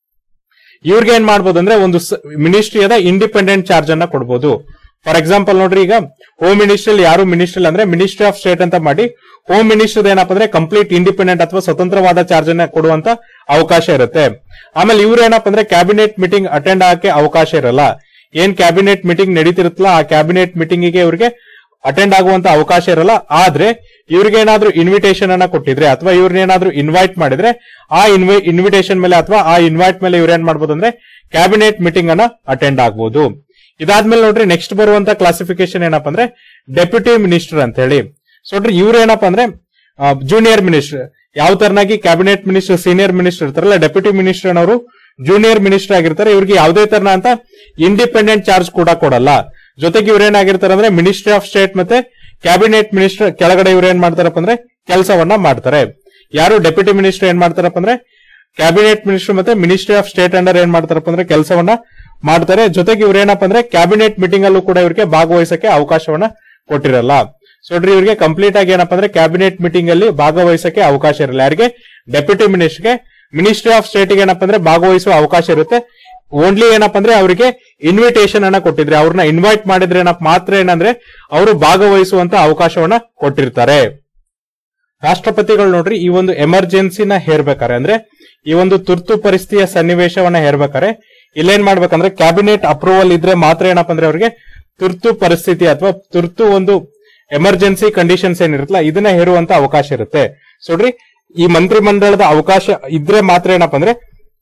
A: ಇವ್ರಿಗೆ ಏನ್ ಮಾಡ್ಬೋದು ಅಂದ್ರೆ ಒಂದು ಮಿನಿಸ್ಟ್ರಿಯದ ಇಂಡಿಪೆಂಡೆಂಟ್ ಚಾರ್ಜ್ ಅನ್ನ ಕೊಡ್ಬೋದು ಫಾರ್ ಎಕ್ಸಾಂಪಲ್ ನೋಡ್ರಿ ಈಗ ಹೋಮ್ ಮಿನಿಸ್ಟ್ರಿ ಯಾರು ಮಿನಿಸ್ಟ್ರಿ ಅಂದ್ರೆ ಮಿನಿಸ್ಟ್ರಿ ಆಫ್ ಸ್ಟೇಟ್ ಅಂತ ಮಾಡಿ ಹೋಮ್ ಮಿನಿಸ್ಟರ್ ಏನಪ್ಪಾ ಅಂದ್ರೆ ಕಂಪ್ಲೀಟ್ ಇಂಡಿಪೆಂಡೆಂಟ್ ಅಥವಾ ಸ್ವತಂತ್ರವಾದ ಚಾರ್ಜ್ ಅನ್ನ ಕೊಡುವಂತ ಅವಕಾಶ ಇರುತ್ತೆ ಆಮೇಲೆ ಇವ್ರು ಏನಪ್ಪಾ ಅಂದ್ರೆ ಕ್ಯಾಬಿನೆಟ್ ಮೀಟಿಂಗ್ ಅಟೆಂಡ್ ಆಗಕ್ಕೆ ಅವಕಾಶ ಇರಲ್ಲ ಏನ್ ಕ್ಯಾಬಿನೆಟ್ ಮೀಟಿಂಗ್ ನಡೀತಿರುತ್ತಲ್ಲ ಆ ಕ್ಯಾಬಿನೆಟ್ ಮೀಟಿಂಗ್ ಗೆ ಇವ್ರಿಗೆ ಅಟೆಂಡ್ ಆಗುವಂತ ಅವಕಾಶ ಇರಲ್ಲ ಆದ್ರೆ ಇವ್ರಿಗೆ ಏನಾದ್ರೂ ಇನ್ವಿಟೇಷನ್ ಅನ್ನ ಕೊಟ್ಟಿದ್ರೆ ಅಥವಾ ಇವ್ರನ್ನೇನಾದ್ರೂ ಇನ್ವೈಟ್ ಮಾಡಿದ್ರೆ ಆ ಇನ್ವಿಟೇಷನ್ ಮೇಲೆ ಅಥವಾ ಆ ಇನ್ವೈಟ್ ಮೇಲೆ ಇವ್ರು ಏನ್ ಮಾಡ್ಬೋದು ಅಂದ್ರೆ ಕ್ಯಾಬಿನೆಟ್ ಮೀಟಿಂಗ್ ಅನ್ನ ಅಟೆಂಡ್ ಆಗ್ಬೋದು ಇದಾದ್ಮೇಲೆ ನೋಡ್ರಿ ನೆಕ್ಸ್ಟ್ ಬರುವಂತ ಕ್ಲಾಸಿಫಿಕೇಶನ್ ಏನಪ್ಪಾ ಅಂದ್ರೆ ಡೆಪ್ಯೂಟಿ ಮಿನಿಸ್ಟರ್ ಅಂತ ಹೇಳಿ ಸೊ ನೋಡ್ರಿ ಇವ್ರು ಏನಪ್ಪಾ ಅಂದ್ರೆ ಜೂನಿಯರ್ ಮಿನಿಸ್ಟರ್ ಯಾವ ತರನಾಗಿ ಕ್ಯಾಬಿನೆಟ್ ಮಿನಿಸ್ಟರ್ ಸೀನಿಯರ್ ಮಿನಿಸ್ಟರ್ ಇರ್ತಾರಲ್ಲ ಡೆಪ್ಯೂಟಿ ಮಿನಿಸ್ಟರ್ ಅನ್ನೋರು ಜೂನಿಯರ್ ಮಿನಿಸ್ಟರ್ ಆಗಿರ್ತಾರೆ ಇವ್ರಿಗೆ ಯಾವುದೇ ತರನ ಅಂತ ಇಂಡಿಪೆಂಡೆಂಟ್ ಚಾರ್ಜ್ ಕೂಡ ಕೊಡಲ್ಲ ಜೊತೆಗೆ ಇವ್ರು ಏನಾಗಿರ್ತಾರೆ ಅಂದ್ರೆ ಮಿನಿಸ್ಟ್ರಿ ಆಫ್ ಸ್ಟೇಟ್ ಮತ್ತೆ ಕ್ಯಾಬಿನೆಟ್ ಮಿನಿಸ್ಟರ್ ಕೆಳಗಡೆ ಇವ್ರು ಏನ್ ಮಾಡ್ತಾರಪ್ಪ ಅಂದ್ರೆ ಕೆಲಸವನ್ನ ಮಾಡ್ತಾರೆ ಯಾರು ಡೆಪ್ಯೂಟಿ ಮಿನಿಸ್ಟರ್ ಏನ್ ಮಾಡ್ತಾರಪ್ಪ ಅಂದ್ರೆ ಕ್ಯಾಬಿನೆಟ್ ಮಿನಿಸ್ಟರ್ ಮತ್ತೆ ಮಿನಿಸ್ಟ್ರಿ ಆಫ್ ಸ್ಟೇಟ್ ಅಂಡರ್ ಏನ್ ಮಾಡ್ತಾರಪ್ಪ ಅಂದ್ರೆ ಕೆಲಸವನ್ನ ಮಾಡ್ತಾರೆ ಜೊತೆಗೆ ಇವ್ರು ಏನಪ್ಪ ಅಂದ್ರೆ ಕ್ಯಾಬಿನೆಟ್ ಮೀಟಿಂಗ್ ಅಲ್ಲೂ ಕೂಡ ಇವ್ರಿಗೆ ಭಾಗವಹಿಸಕ್ಕೆ ಅವಕಾಶವನ್ನ ಕೊಟ್ಟಿರಲ್ಲ ಸೊ ನೋಡ್ರಿ ಇವ್ರಿಗೆ ಕಂಪ್ಲೀಟ್ ಆಗಿ ಏನಪ್ಪ ಅಂದ್ರೆ ಕ್ಯಾಬಿನೆಟ್ ಮೀಟಿಂಗ್ ಅಲ್ಲಿ ಭಾಗವಹಿಸಕ್ಕೆ ಅವಕಾಶ ಇರಲ್ಲ ಯಾರಿಗೆ ಡೆಪ್ಯೂಟಿ ಮಿನಿಸ್ಟರ್ಗೆ ಮಿನಿಸ್ಟ್ರಿ ಆಫ್ ಸ್ಟೇಟ್ ಗೆ ಏನಪ್ಪ ಅಂದ್ರೆ ಭಾಗವಹಿಸುವ ಅವಕಾಶ ಇರುತ್ತೆ ಓನ್ಲಿ ಏನಪ್ಪ ಅಂದ್ರೆ ಅವರಿಗೆ ಇನ್ವಿಟೇಷನ್ ಅನ್ನ ಕೊಟ್ಟಿದ್ರೆ ಅವ್ರನ್ನ ಇನ್ವೈಟ್ ಮಾಡಿದ್ರೆ ಏನಪ್ಪ ಮಾತ್ರ ಏನಂದ್ರೆ ಅವರು ಭಾಗವಹಿಸುವಂತ ಅವಕಾಶವನ್ನ ಕೊಟ್ಟಿರ್ತಾರೆ ರಾಷ್ಟ್ರಪತಿಗಳು ನೋಡ್ರಿ ಈ ಒಂದು ಎಮರ್ಜೆನ್ಸಿನ ಹೇರ್ಬೇಕಾರೆ ಅಂದ್ರೆ ಈ ಒಂದು ತುರ್ತು ಪರಿಸ್ಥಿತಿಯ ಸನ್ನಿವೇಶವನ್ನ ಹೇರ್ಬೇಕಾರೆ ಇಲ್ಲೇನ್ ಮಾಡ್ಬೇಕಂದ್ರೆ ಕ್ಯಾಬಿನೆಟ್ ಅಪ್ರೂವಲ್ ಇದ್ರೆ ಮಾತ್ರ ಏನಪ್ಪ ಅಂದ್ರೆ ಅವ್ರಿಗೆ ತುರ್ತು ಪರಿಸ್ಥಿತಿ ಅಥವಾ ತುರ್ತು ಒಂದು ಎಮರ್ಜೆನ್ಸಿ ಕಂಡೀಷನ್ಸ್ ಏನಿರುತ್ತಲ್ಲ ಇದನ್ನ ಹೇರುವಂತ ಅವಕಾಶ ಇರುತ್ತೆ ಸೊ ನೋಡ್ರಿ ಈ ಮಂತ್ರಿ ಮಂಡಳದ ಅವಕಾಶ ಇದ್ರೆ ಮಾತ್ರ ಏನಪ್ಪ ಅಂದ್ರೆ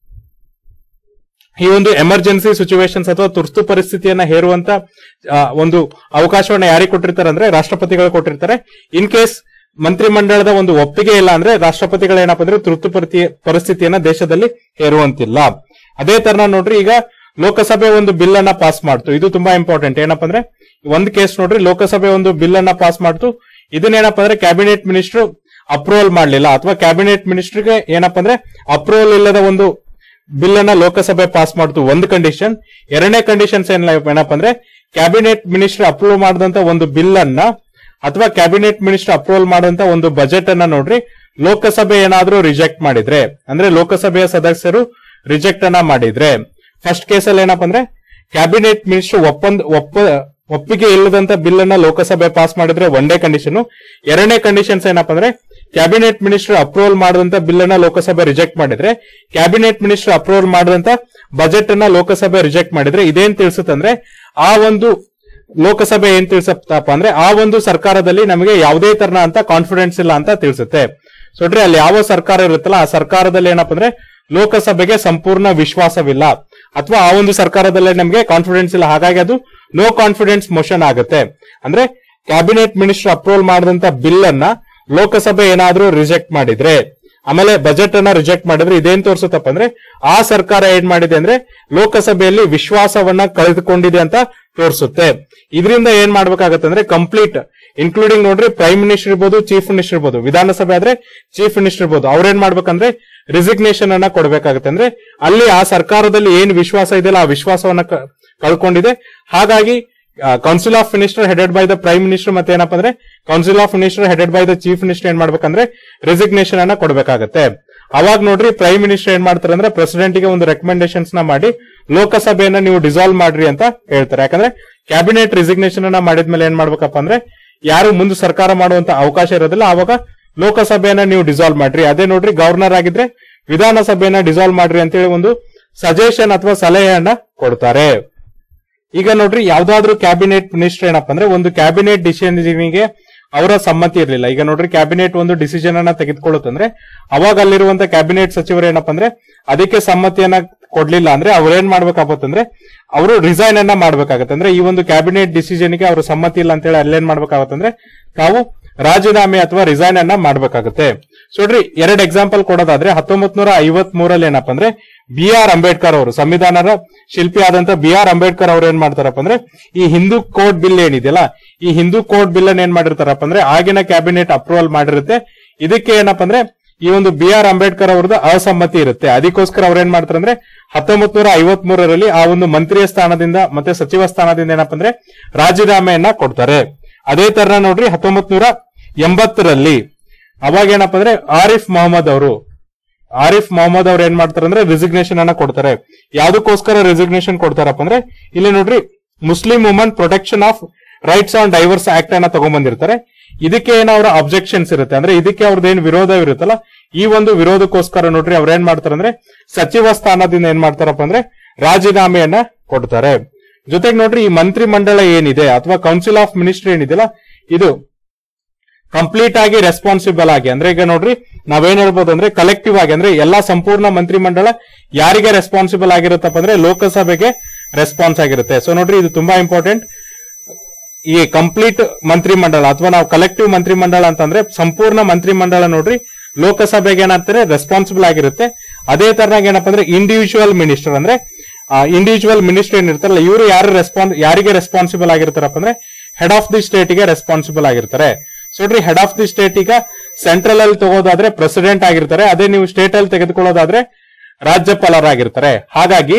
A: ಈ ಒಂದು ಎಮರ್ಜೆನ್ಸಿ ಸಿಚುವೇಶನ್ಸ್ ಅಥವಾ ತುರ್ತು ಪರಿಸ್ಥಿತಿಯನ್ನ ಹೇರುವಂತ ಆ, ಒಂದು ಅವಕಾಶವನ್ನ ಯಾರಿಗೆ ಕೊಟ್ಟಿರ್ತಾರೆ ಅಂದ್ರೆ ರಾಷ್ಟ್ರಪತಿಗಳು ಕೊಟ್ಟಿರ್ತಾರೆ ಇನ್ ಕೇಸ್ ಮಂತ್ರಿ ಮಂಡಳದ ಒಂದು ಒಪ್ಪಿಗೆ ಇಲ್ಲ ಅಂದ್ರೆ ರಾಷ್ಟ್ರಪತಿಗಳು ಏನಪ್ಪ ಅಂದ್ರೆ ತುರ್ತು ಪರಿಸ್ಥಿತಿ ಪರಿಸ್ಥಿತಿಯನ್ನ ದೇಶದಲ್ಲಿ ಹೇರುವಂತಿಲ್ಲ ಅದೇ ತರ ನೋಡ್ರಿ ಈಗ ಲೋಕಸಭೆ ಒಂದು ಬಿಲ್ ಅನ್ನ ಪಾಸ್ ಮಾಡ್ತು ಇದು ತುಂಬಾ ಇಂಪಾರ್ಟೆಂಟ್ ಏನಪ್ಪ ಅಂದ್ರೆ ಒಂದ್ ಕೇಸ್ ನೋಡ್ರಿ ಲೋಕಸಭೆ ಒಂದು ಬಿಲ್ ಅನ್ನ ಪಾಸ್ ಮಾಡ್ತು ಇದನ್ನೇನಪ್ಪ ಅಂದ್ರೆ ಕ್ಯಾಬಿನೆಟ್ ಮಿನಿಸ್ಟರ್ ಅಪ್ರೂವಲ್ ಮಾಡ್ಲಿಲ್ಲ ಅಥವಾ ಕ್ಯಾಬಿನೆಟ್ ಮಿನಿಸ್ಟರ್ಗೆ ಏನಪ್ಪ ಅಂದ್ರೆ ಅಪ್ರೂವಲ್ ಇಲ್ಲದ ಒಂದು ಬಿಲ್ ಅನ್ನ ಲೋಕಸಭೆ ಪಾಸ್ ಮಾಡ್ತು ಒಂದು ಕಂಡೀಷನ್ ಎರಡನೇ ಕಂಡೀಷನ್ಸ್ ಏನಪ್ಪ ಅಂದ್ರೆ ಕ್ಯಾಬಿನೆಟ್ ಮಿನಿಸ್ಟರ್ ಅಪ್ರೂವ್ ಮಾಡಿದಂತ ಒಂದು ಬಿಲ್ ಅನ್ನ ಅಥವಾ ಕ್ಯಾಬಿನೆಟ್ ಮಿನಿಸ್ಟರ್ ಅಪ್ರೂವಲ್ ಮಾಡುವಂತ ಒಂದು ಬಜೆಟ್ ಅನ್ನ ನೋಡ್ರಿ ಲೋಕಸಭೆ ಏನಾದ್ರೂ ರಿಜೆಕ್ಟ್ ಮಾಡಿದ್ರೆ ಅಂದ್ರೆ ಲೋಕಸಭೆಯ ಸದಸ್ಯರು ರಿಜೆಕ್ಟ್ ಅನ್ನ ಮಾಡಿದ್ರೆ ಫಸ್ಟ್ ಕೇಸಲ್ಲಿ ಏನಪ್ಪ ಅಂದ್ರೆ ಕ್ಯಾಬಿನೆಟ್ ಮಿನಿಸ್ಟರ್ ಒಪ್ಪಂದ ಒಪ್ಪ ಒಪ್ಪಿಗೆ ಇಲ್ಲದಂತ ಬಿಲ್ ಅನ್ನ ಲೋಕಸಭೆ ಪಾಸ್ ಮಾಡಿದ್ರೆ ಒಂದೇ ಕಂಡೀಷನ್ ಎರಡನೇ ಕಂಡೀಷನ್ಸ್ ಏನಪ್ಪಾ ಅಂದ್ರೆ ಕ್ಯಾಬಿನೆಟ್ ಮಿನಿಸ್ಟರ್ ಅಪ್ರೂವಲ್ ಮಾಡದಂತ ಬಿಲ್ ಅನ್ನ ಲೋಕಸಭೆ ರಿಜೆಕ್ಟ್ ಮಾಡಿದ್ರೆ ಕ್ಯಾಬಿನೆಟ್ ಮಿನಿಸ್ಟರ್ ಅಪ್ರೂವಲ್ ಮಾಡದಂತ ಬಜೆಟ್ ಅನ್ನ ಲೋಕಸಭೆ ರಿಜೆಕ್ಟ್ ಮಾಡಿದ್ರೆ ಇದೇನ್ ತಿಳಿಸುತ್ತಂದ್ರೆ ಆ ಒಂದು ಲೋಕಸಭೆ ಏನ್ ತಿಳಿಸತ್ತಪ್ಪ ಅಂದ್ರೆ ಆ ಒಂದು ಸರ್ಕಾರದಲ್ಲಿ ನಮಗೆ ಯಾವುದೇ ತರನ ಅಂತ ಕಾನ್ಫಿಡೆನ್ಸ್ ಇಲ್ಲ ಅಂತ ತಿಳಿಸುತ್ತೆ ಸೊ ನೋಡ್ರಿ ಅಲ್ಲಿ ಯಾವ ಸರ್ಕಾರ ಇರುತ್ತಲ್ಲ ಆ ಸರ್ಕಾರದಲ್ಲಿ ಏನಪ್ಪ ಅಂದ್ರೆ ಲೋಕಸಭೆಗೆ ಸಂಪೂರ್ಣ ವಿಶ್ವಾಸವಿಲ್ಲ ಅಥವಾ ಆ ಒಂದು ಸರ್ಕಾರದಲ್ಲೇ ನಮಗೆ ಕಾನ್ಫಿಡೆನ್ಸ್ ಇಲ್ಲ ಹಾಗಾಗಿ ಅದು ನೋ ಕಾನ್ಫಿಡೆನ್ಸ್ ಮೋಷನ್ ಆಗುತ್ತೆ ಅಂದ್ರೆ ಕ್ಯಾಬಿನೆಟ್ ಮಿನಿಸ್ಟರ್ ಅಪ್ರೂವಲ್ ಮಾಡಿದಂತ ಬಿಲ್ ಅನ್ನ ಲೋಕಸಭೆ ಏನಾದ್ರೂ ರಿಜೆಕ್ಟ್ ಮಾಡಿದ್ರೆ ಆಮೇಲೆ ಬಜೆಟ್ ಅನ್ನ ರಿಜೆಕ್ಟ್ ಮಾಡಿದ್ರೆ ಇದೇನ್ ತೋರಿಸುತ್ತಪ್ಪ ಅಂದ್ರೆ ಆ ಸರ್ಕಾರ ಏನ್ ಮಾಡಿದೆ ಅಂದ್ರೆ ಲೋಕಸಭೆಯಲ್ಲಿ ವಿಶ್ವಾಸವನ್ನ ಕಳೆದುಕೊಂಡಿದೆ ಅಂತ ತೋರಿಸುತ್ತೆ ಇದರಿಂದ ಏನ್ ಮಾಡ್ಬೇಕಾಗತ್ತೆ ಅಂದ್ರೆ ಕಂಪ್ಲೀಟ್ ಇನ್ಕ್ಲೂಡಿಂಗ್ ನೋಡ್ರಿ ಪ್ರೈಮ್ ಮಿನಿಸ್ಟರ್ ಇರ್ಬೋದು ಚೀಫ್ ಮಿನಿಸ್ಟರ್ ಇರ್ಬೋದು ವಿಧಾನಸಭೆ ಆದ್ರೆ ಚೀಫ್ ಮಿನಿಸ್ಟರ್ ಇರ್ಬೋದು ಅವ್ರೇನ್ ಮಾಡ್ಬೇಕಂದ್ರೆ ರಿಸಿಗ್ನೇಷನ್ ಅನ್ನ ಕೊಡ್ಬೇಕಾಗತ್ತೆ ಅಂದ್ರೆ ಅಲ್ಲಿ ಆ ಸರ್ಕಾರದಲ್ಲಿ ಏನ್ ವಿಶ್ವಾಸ ಇದೆಯಲ್ಲ ಆ ವಿಶ್ವಾಸವನ್ನ ಕ- ಕಳ್ಕೊಂಡಿದೆ ಹಾಗಾಗಿ council of minister headed by the prime minister ಮತ್ತೆ ಏನಪ್ಪಾ ಅಂದ್ರೆ council of minister headed by the chief minister ಏನ್ ಮಾಡ್ಬೇಕಂದ್ರೆ ರೆಸಿಗ್ನೇಷನ್ ಅನ್ನ ಕೊಡ್ಬೇಕಾಗತ್ತೆ ಅವಾಗ ನೋಡ್ರಿ ಪ್ರೈಮ್ ಮಿನಿಸ್ಟರ್ ಏನ್ ಮಾಡ್ತಾರೆ ಅಂದ್ರೆ ಪ್ರೆಸಿಡೆಂಟ್ ಗೆ ಒಂದು ರೆಕಮೆಂಡೇಶನ್ಸ್ ನ ಮಾಡಿ ಲೋಕಸಭೆಯನ್ನ ನೀವು ಡಿಸಾಲ್ವ್ ಮಾಡ್ರಿ ಅಂತ ಹೇಳ್ತಾರೆ ಯಾಕಂದ್ರೆ ಕ್ಯಾಬಿನೆಟ್ ರಿಸಿಗ್ನೇಷನ್ ಅನ್ನ ಮಾಡಿದ್ಮೇಲೆ ಏನ್ ಮಾಡ್ಬೇಕಪ್ಪ ಅಂದ್ರೆ ಯಾರು ಮುಂದೆ ಸರ್ಕಾರ ಮಾಡುವಂತ ಅವಕಾಶ ಇರೋದಿಲ್ಲ ಅವಾಗ ಲೋಕಸಭೆಯನ್ನ ನೀವು ಡಿಸಾಲ್ವ್ ಮಾಡ್ರಿ ಅದೇ ನೋಡ್ರಿ ಗವರ್ನರ್ ಆಗಿದ್ರೆ ವಿಧಾನಸಭೆಯನ್ನ ಡಿಸಾಲ್ವ್ ಮಾಡ್ರಿ ಅಂತೇಳಿ ಒಂದು ಸಜೆಷನ್ ಅಥವಾ ಸಲಹೆಯನ್ನ ಕೊಡ್ತಾರೆ ಈಗ ನೋಡ್ರಿ ಯಾವ್ದಾದ್ರು ಕ್ಯಾಬಿನೆಟ್ ಮಿನಿಸ್ಟರ್ ಏನಪ್ಪಾ ಅಂದ್ರೆ ಒಂದು ಕ್ಯಾಬಿನೆಟ್ ಡಿಸಿಷನ್ಗೆ ಅವರ ಸಮ್ಮತಿ ಇರಲಿಲ್ಲ ಈಗ ನೋಡ್ರಿ ಕ್ಯಾಬಿನೆಟ್ ಒಂದು ಡಿಸಿಷನ್ ಅನ್ನ ತೆಗೆದುಕೊಳ್ಳುತ್ತಂದ್ರೆ ಅವಾಗ ಅಲ್ಲಿರುವಂತ ಕ್ಯಾಬಿನೆಟ್ ಸಚಿವರು ಏನಪ್ಪಾ ಅಂದ್ರೆ ಅದಕ್ಕೆ ಸಮ್ಮತಿಯನ್ನ ಕೊಡ್ಲಿಲ್ಲ ಅಂದ್ರೆ ಅವ್ರು ಏನ್ ಮಾಡ್ಬೇಕಾಗತ್ತಂದ್ರೆ ಅವರು ರಿಸೈನ್ ಅನ್ನ ಮಾಡ್ಬೇಕಾಗತ್ತೆ ಅಂದ್ರೆ ಈ ಒಂದು ಕ್ಯಾಬಿನೆಟ್ ಡಿಸಿಷನ್ ಗೆ ಅವ್ರ ಸಮ್ಮತಿ ಇಲ್ಲ ಅಂತೇಳಿ ಅಲ್ಲೇನ್ ಮಾಡ್ಬೇಕಾಗತ್ತಂದ್ರೆ ತಾವು ರಾಜೀನಾಮೆ ಅಥವಾ ರಿಸೈನ್ ಅನ್ನ ಮಾಡ್ಬೇಕಾಗತ್ತೆ ಸೊ ನೋಡ್ರಿ ಎರಡ್ ಎಕ್ಸಾಂಪಲ್ ಕೊಡೋದಾದ್ರೆ ಹತ್ತೊಂಬತ್ ನೂರ ಐವತ್ ಮೂರಲ್ಲಿ ಏನಪ್ಪಾ ಅಂದ್ರೆ ಬಿ ಆರ್ ಅಂಬೇಡ್ಕರ್ ಅವರು ಸಂವಿಧಾನದ ಶಿಲ್ಪಿ ಆದಂತ ಬಿ ಆರ್ ಅಂಬೇಡ್ಕರ್ ಅವ್ರು ಏನ್ ಮಾಡ್ತಾರಪ್ಪ ಅಂದ್ರೆ ಈ ಹಿಂದೂ ಕೋಡ್ ಬಿಲ್ ಏನಿದೆಯಲ್ಲ ಈ ಹಿಂದೂ ಕೋಡ್ ಬಿಲ್ ಅನ್ನ ಏನ್ ಮಾಡಿರ್ತಾರಪ್ಪ ಅಂದ್ರೆ ಆಗಿನ ಕ್ಯಾಬಿನೆಟ್ ಅಪ್ರೂವಲ್ ಮಾಡಿರುತ್ತೆ ಇದಕ್ಕೆ ಏನಪ್ಪಾ ಅಂದ್ರೆ ಈ ಒಂದು ಬಿ ಆರ್ ಅಂಬೇಡ್ಕರ್ ಅವ್ರದ್ದು ಅಸಮ್ಮತಿ ಇರುತ್ತೆ ಅದಕ್ಕೋಸ್ಕರ ಅವ್ರು ಏನ್ ಮಾಡ್ತಾರೆ ಅಂದ್ರೆ ಹತ್ತೊಂಬತ್ ನೂರ ಐವತ್ ಮೂರರಲ್ಲಿ ಆ ಒಂದು ಮಂತ್ರಿಯ ಸ್ಥಾನದಿಂದ ಮತ್ತೆ ಸಚಿವ ಸ್ಥಾನದಿಂದ ಏನಪ್ಪಾ ಅಂದ್ರೆ ರಾಜೀನಾಮೆಯನ್ನ ಕೊಡ್ತಾರೆ ಅದೇ ತರ ನೋಡ್ರಿ ಹತ್ತೊಂಬತ್ ನೂರ ಎಂಬತ್ತರಲ್ಲಿ ಅವಾಗ ಏನಪ್ಪಾ ಅಂದ್ರೆ ಆರಿಫ್ ಮೊಹಮ್ಮದ್ ಅವರು ಆರಿಫ್ ಮೊಹಮ್ಮದ್ ಅವ್ರು ಏನ್ ಮಾಡ್ತಾರೆ ಅಂದ್ರೆ ರಿಸಿಗ್ನೇಷನ್ ಅನ್ನ ಕೊಡ್ತಾರೆ ಯಾವ್ದಕ್ಕೋಸ್ಕರ ರಿಸಿಗ್ನೇಷನ್ ಕೊಡ್ತಾರಪ್ಪ ಅಂದ್ರೆ ಇಲ್ಲಿ ನೋಡ್ರಿ Muslim woman protection of rights on divorce act ಅನ್ನ ತಗೊಂಡ್ಬಂದಿರ್ತಾರೆ ಇದಕ್ಕೆ ಏನೋ ಅವರ ಅಬ್ಜೆಕ್ಷನ್ಸ್ ಇರುತ್ತೆ ಅಂದ್ರೆ ಇದಕ್ಕೆ ಅವ್ರದ್ದು ಏನ್ ವಿರೋಧ ಇರುತ್ತಲ್ಲ ಈ ಒಂದು ವಿರೋಧಕ್ಕೋಸ್ಕರ ನೋಡ್ರಿ ಅವ್ರ ಏನ್ ಮಾಡ್ತಾರೆ ಅಂದ್ರೆ ಸಚಿವ ಸ್ಥಾನದಿಂದ ಏನ್ ಮಾಡ್ತಾರಪ್ಪ ಅಂದ್ರೆ ರಾಜೀನಾಮೆಯನ್ನ ಕೊಡ್ತಾರೆ ಜೊತೆಗೆ ನೋಡ್ರಿ ಈ ಮಂತ್ರಿ ಮಂಡಳ ಏನಿದೆ ಅಥವಾ ಕೌನ್ಸಿಲ್ ಆಫ್ ಮಿನಿಸ್ಟರ್ ಏನಿದೆಯಲ್ಲ ಇದು ಕಂಪ್ಲೀಟ್ ಆಗಿ ರೆಸ್ಪಾನ್ಸಿಬಲ್ ಆಗಿ ಅಂದ್ರೆ ಈಗ ನೋಡ್ರಿ ನಾವೇನ್ ಹೇಳ್ಬೋದು ಅಂದ್ರೆ ಕಲೆಕ್ಟಿವ್ ಆಗಿ ಅಂದ್ರೆ ಎಲ್ಲಾ ಸಂಪೂರ್ಣ ಮಂತ್ರಿ ಮಂಡಳ ಯಾರಿಗೆ ರೆಸ್ಪಾನ್ಸಿಬಲ್ ಆಗಿರುತ್ತಪ್ಪ ಅಂದ್ರೆ ಲೋಕಸಭೆಗೆ ರೆಸ್ಪಾನ್ಸ್ ಆಗಿರುತ್ತೆ ಸೊ ನೋಡ್ರಿ ಇದು ತುಂಬಾ ಇಂಪಾರ್ಟೆಂಟ್ ಈ ಕಂಪ್ಲೀಟ್ ಮಂತ್ರಿ ಮಂಡಳ ಅಥವಾ ನಾವು ಕಲೆಕ್ಟಿವ್ ಮಂತ್ರಿ ಮಂಡಳ ಅಂತಂದ್ರೆ ಸಂಪೂರ್ಣ ಮಂತ್ರಿ ಮಂಡಳ ನೋಡ್ರಿ ಲೋಕಸಭೆಗೆ ಏನಾಗ್ತಾರೆ ರೆಸ್ಪಾನ್ಸಿಬಲ್ ಆಗಿರುತ್ತೆ ಅದೇ ತರನಾಗಿ ಏನಪ್ಪಾ ಅಂದ್ರೆ ಇಂಡಿವಿಜುವಲ್ ಮಿನಿಸ್ಟರ್ ಅಂದ್ರೆ ಇಂಡಿವಿಜುವಲ್ ಮಿನಿಸ್ಟರ್ ಏನಿರ್ತಾರಲ್ಲ ಇವರು ಯಾರು ರೆಸ್ಪಾನ್ಸ್ ಯಾರಿಗೆ ರೆಸ್ಪಾನ್ಸಿಬಲ್ ಆಗಿರ್ತಾರಪ್ಪ ಅಂದ್ರೆ ಹೆಡ್ ಆಫ್ ದಿ ಸ್ಟೇಟ್ ಗೆ ರೆಸ್ಪಾನ್ಸಿಬಲ್ ಆಗಿರ್ತಾರೆ ಸೊ ನೋಡ್ರಿ ಹೆಡ್ ಆಫ್ ದಿ ಸ್ಟೇಟ್ ಈಗ ಸೆಂಟ್ರಲ್ ಅಲ್ಲಿ ತಗೋದಾದ್ರೆ ಪ್ರೆಸಿಡೆಂಟ್ ಆಗಿರ್ತಾರೆ ಅದೇ ನೀವು ಸ್ಟೇಟ್ ಅಲ್ಲಿ ತೆಗೆದುಕೊಳ್ಳೋದಾದ್ರೆ ರಾಜ್ಯಪಾಲರಾಗಿರ್ತಾರೆ ಹಾಗಾಗಿ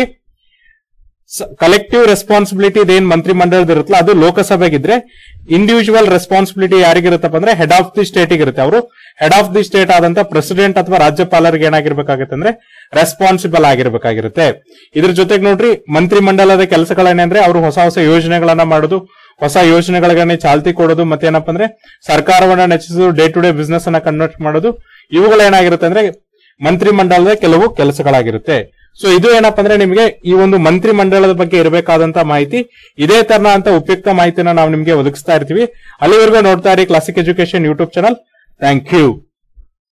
A: ಕಲೆಕ್ಟಿವ್ ರೆಸ್ಪಾನ್ಸಿಬಿಲಿಟಿ ಇದೇನ್ ಮಂತ್ರಿ ಮಂಡಳದ ಇರುತ್ತಲ್ಲ ಅದು ಲೋಕಸಭೆಗಿದ್ರೆ ಇಂಡಿವಿಜುವಲ್ ರೆಸ್ಪಾನ್ಸಿಬಿಲಿಟಿ ಯಾರಿಗಿರುತ್ತಪ್ಪ ಅಂದ್ರೆ ಹೆಡ್ ಆಫ್ ದಿ ಸ್ಟೇಟ್ ಇರುತ್ತೆ ಅವರು ಹೆಡ್ ಆಫ್ ದಿ ಸ್ಟೇಟ್ ಆದಂತ ಪ್ರೆಸಿಡೆಂಟ್ ಅಥವಾ ರಾಜ್ಯಪಾಲರಿಗೆ ಏನಾಗಿರ್ಬೇಕಾಗುತ್ತೆ ಅಂದ್ರೆ ರೆಸ್ಪಾನ್ಸಿಬಲ್ ಆಗಿರ್ಬೇಕಾಗಿರುತ್ತೆ ಇದ್ರ ಜೊತೆಗೆ ನೋಡ್ರಿ ಮಂತ್ರಿ ಮಂಡಲದ ಕೆಲಸಗಳೇನಂದ್ರೆ ಅವರು ಹೊಸ ಹೊಸ ಯೋಜನೆಗಳನ್ನ ಮಾಡೋದು ಹೊಸ ಯೋಜನೆಗಳಿಗೆ ಚಾಲ್ತಿ ಕೊಡೋದು ಮತ್ತೆ ಏನಪ್ಪಾ ಅಂದ್ರೆ ಸರ್ಕಾರವನ್ನ ನೆಚ್ಚಿಸೋದು ಡೇ ಟು ಡೇ ಬಿಸ್ನೆಸ್ ಅನ್ನ ಕನ್ವರ್ಟ್ ಮಾಡೋದು ಇವುಗಳು ಏನಾಗಿರುತ್ತೆ ಅಂದ್ರೆ ಮಂತ್ರಿ ಮಂಡಲದ ಕೆಲವು ಕೆಲಸಗಳಾಗಿರುತ್ತೆ ಸೊ ಇದು ಏನಪ್ಪಾ ಅಂದ್ರೆ ನಿಮಗೆ ಈ ಒಂದು ಮಂತ್ರಿ ಮಂಡಲದ ಬಗ್ಗೆ ಇರಬೇಕಾದಂತ ಮಾಹಿತಿ ಇದೇ ತರನ ಅಂತ ಉಪಯುಕ್ತ ಮಾಹಿತಿನ ನಾವು ನಿಮಗೆ ಒದಗಿಸ್ತಾ ಇರ್ತೀವಿ ಅಲ್ಲಿವರೆಗೂ ನೋಡ್ತಾ ಇರಿ Classic education YouTube channel thank you